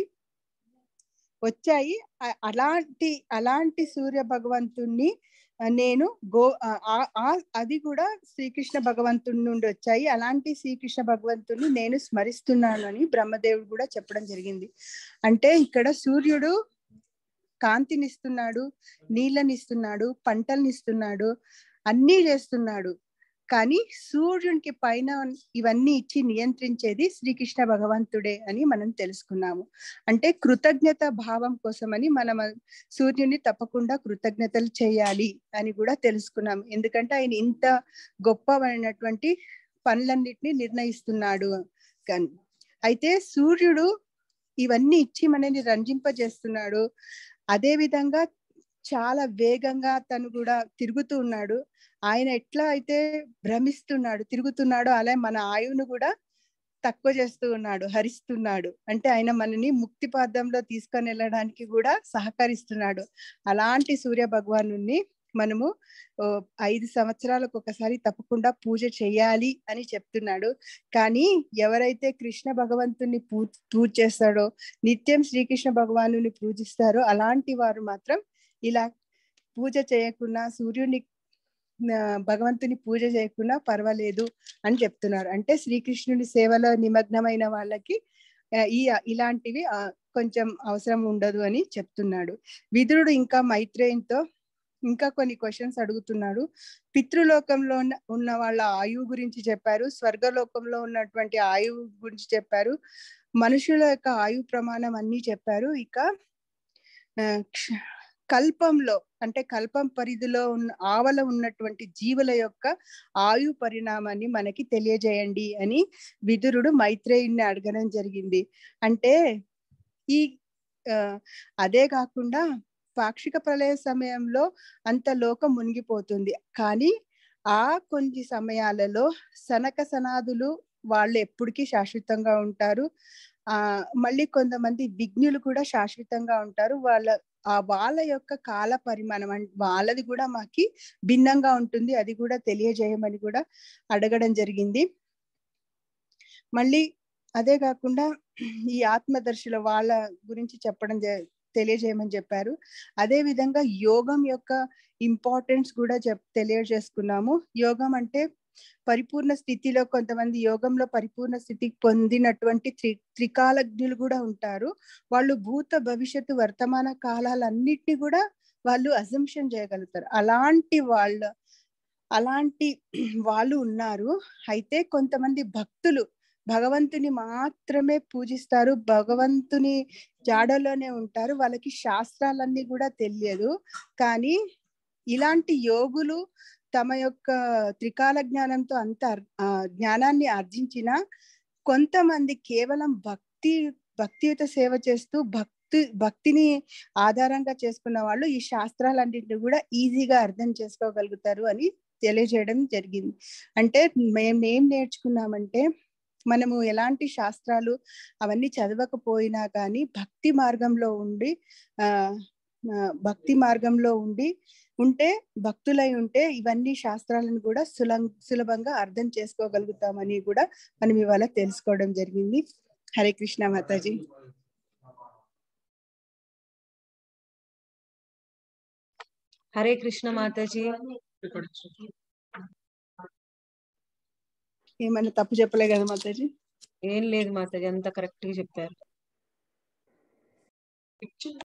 వచ్చాయి అ- అలాంటి అలాంటి సూర్య భగవంతుణ్ణి ఆ, నేను గో ఆ- ఆ- ఆ- అది కూడా శ్రీకృష్ణ భగవంతుడి నుండి వచ్చాయి అలాంటి శ్రీకృష్ణ భగవంతుని నేను స్మరిస్తున్నాను అని బ్రహ్మదేవుడు కూడా చెప్పడం జరిగింది అంటే ఇక్కడ సూర్యుడు కాంతినిస్తున్నాడు నీళ్ళనిస్తున్నాడు పంటలనిస్తున్నాడు అన్నీ చేస్తున్నాడు కానీ సూర్యునికి పైన ఇవన్నీ ఇచ్చి నియంత్రించేది శ్రీకృష్ణ భగవంతుడే అని మనం తెలుసుకున్నాము అంటే కృతజ్ఞత భావం కోసమని మనం సూర్యుని తప్పకుండా కృతజ్ఞతలు చేయాలి అని కూడా తెలుసుకున్నాం ఎందుకంటే ఆయన ఇంత గొప్పమైనటువంటి పనులన్నిటిని నిర్ణయిస్తున్నాడు కానీ అయితే సూర్యుడు ఇవన్నీ ఇచ్చి మనని రంజింపజేస్తున్నాడు అదే విధంగా చాలా వేగంగా తను కూడా తిరుగుతూ ఉన్నాడు ఆయన ఎట్లా అయితే భ్రమిస్తున్నాడు తిరుగుతున్నాడో అలా మన ఆయువును కూడా తక్కువ చేస్తూ ఉన్నాడు హరిస్తున్నాడు అంటే ఆయన మనని ముక్తి పాదంలో తీసుకొని వెళ్ళడానికి కూడా సహకరిస్తున్నాడు అలాంటి సూర్య భగవాను మనము ఓ, ఐదు సంవత్సరాలకు ఒకసారి తప్పకుండా పూజ చేయాలి అని చెప్తున్నాడు కానీ ఎవరైతే కృష్ణ భగవంతుని పూ పూజ చేస్తాడో నిత్యం శ్రీకృష్ణ భగవాను పూజిస్తారో అలాంటి వారు మాత్రం ఇలా పూజ చేయకుండా సూర్యుని ఆ, భగవంతుని పూజ చేయకుండా పర్వాలేదు అని చెప్తున్నారు అంటే శ్రీకృష్ణుని సేవలో నిమగ్నమైన వాళ్ళకి ఆ, ఈ ఇలాంటివి ఆ, కొంచెం అవసరం ఉండదు అని చెప్తున్నాడు విదురుడు ఇంకా మైత్రేయంతో ఇంకా కొన్ని క్వశ్చన్స్ అడుగుతున్నాడు పితృలోకంలో ఉన్న ఉన్న వాళ్ళ ఆయువు గురించి చెప్పారు స్వర్గలోకంలో ఉన్నటువంటి ఆయువు గురించి చెప్పారు మనుషుల యొక్క ఆయువు ప్రమాణం అన్ని చెప్పారు ఇక ఆ, క్ష- కల్పంలో అంటే కల్పం పరిధిలో ఉన్న ఆవల ఉన్నటువంటి జీవుల యొక్క ఆయు పరిణామాన్ని మనకి తెలియజేయండి అని విదురుడు మైత్రేయుని అడగడం జరిగింది అంటే ఈ ఆ, అదే కాకుండా పాక్షిక ప్రళయ సమయంలో అంత లోకం మునిగిపోతుంది కానీ ఆ కొన్ని సమయాలలో సనక సనాదులు వాళ్ళు ఎప్పటికీ శాశ్వతంగా ఉంటారు ఆ మళ్ళీ కొంతమంది విఘ్నులు కూడా శాశ్వతంగా ఉంటారు వాళ్ళ ఆ వాళ్ళ యొక్క కాల పరిమాణం అంటే వాళ్ళది కూడా మాకి భిన్నంగా ఉంటుంది అది కూడా తెలియజేయమని కూడా అడగడం జరిగింది మళ్ళీ అదే కాకుండా ఈ ఆత్మదర్శుల వాళ్ళ గురించి చెప్పడం జ- తెలియజేయమని చెప్పారు అదే విధంగా యోగం యొక్క ఇంపార్టెన్స్ కూడా చెప్ తెలియజేసుకున్నాము యోగం అంటే పరిపూర్ణ స్థితిలో కొంతమంది యోగంలో పరిపూర్ణ స్థితికి పొందినటువంటి త్రి త్రికాలజ్ఞులు కూడా ఉంటారు వాళ్ళు భూత భవిష్యత్తు వర్తమాన కాలాలన్నిటిని కూడా వాళ్ళు అజంప్షన్ చేయగలుగుతారు అలాంటి వాళ్ళ అలాంటి వాళ్ళు ఉన్నారు అయితే కొంతమంది భక్తులు భగవంతుని మాత్రమే పూజిస్తారు భగవంతుని జాడలోనే ఉంటారు వాళ్ళకి శాస్త్రాలన్నీ కూడా తెలియదు కానీ ఇలాంటి యోగులు తమ యొక్క త్రికాల జ్ఞానంతో అంత అర్- ఆ, జ్ఞానాన్ని ఆర్జించిన కొంతమంది కేవలం భక్తి భక్తియుత సేవ చేస్తూ భక్తి భక్తిని ఆధారంగా చేసుకున్న వాళ్ళు ఈ శాస్త్రాలన్నింటినీ కూడా ఈజీగా అర్థం చేసుకోగలుగుతారు అని తెలియజేయడం జరిగింది అంటే మేము ఏం నేర్చుకున్నామంటే మనము ఎలాంటి శాస్త్రాలు అవన్నీ చదవకపోయినా కానీ భక్తి మార్గంలో ఉండి ఆ ఆ, భక్తి మార్గంలో ఉండి ఉంటే భక్తులై ఉంటే ఇవన్నీ శాస్త్రాలను కూడా సులం సులభంగా అర్థం చేసుకోగలుగుతామని కూడా మనం ఇవాళ తెలుసుకోవడం జరిగింది హరే కృష్ణ మాతాజీ హరే కృష్ణ మాతాజీ ఏమన్నా తప్పు చెప్పలే కదా మాతాజీ ఏం లేదు మాతాజీ అంతా కరెక్ట్ గా చెప్పారు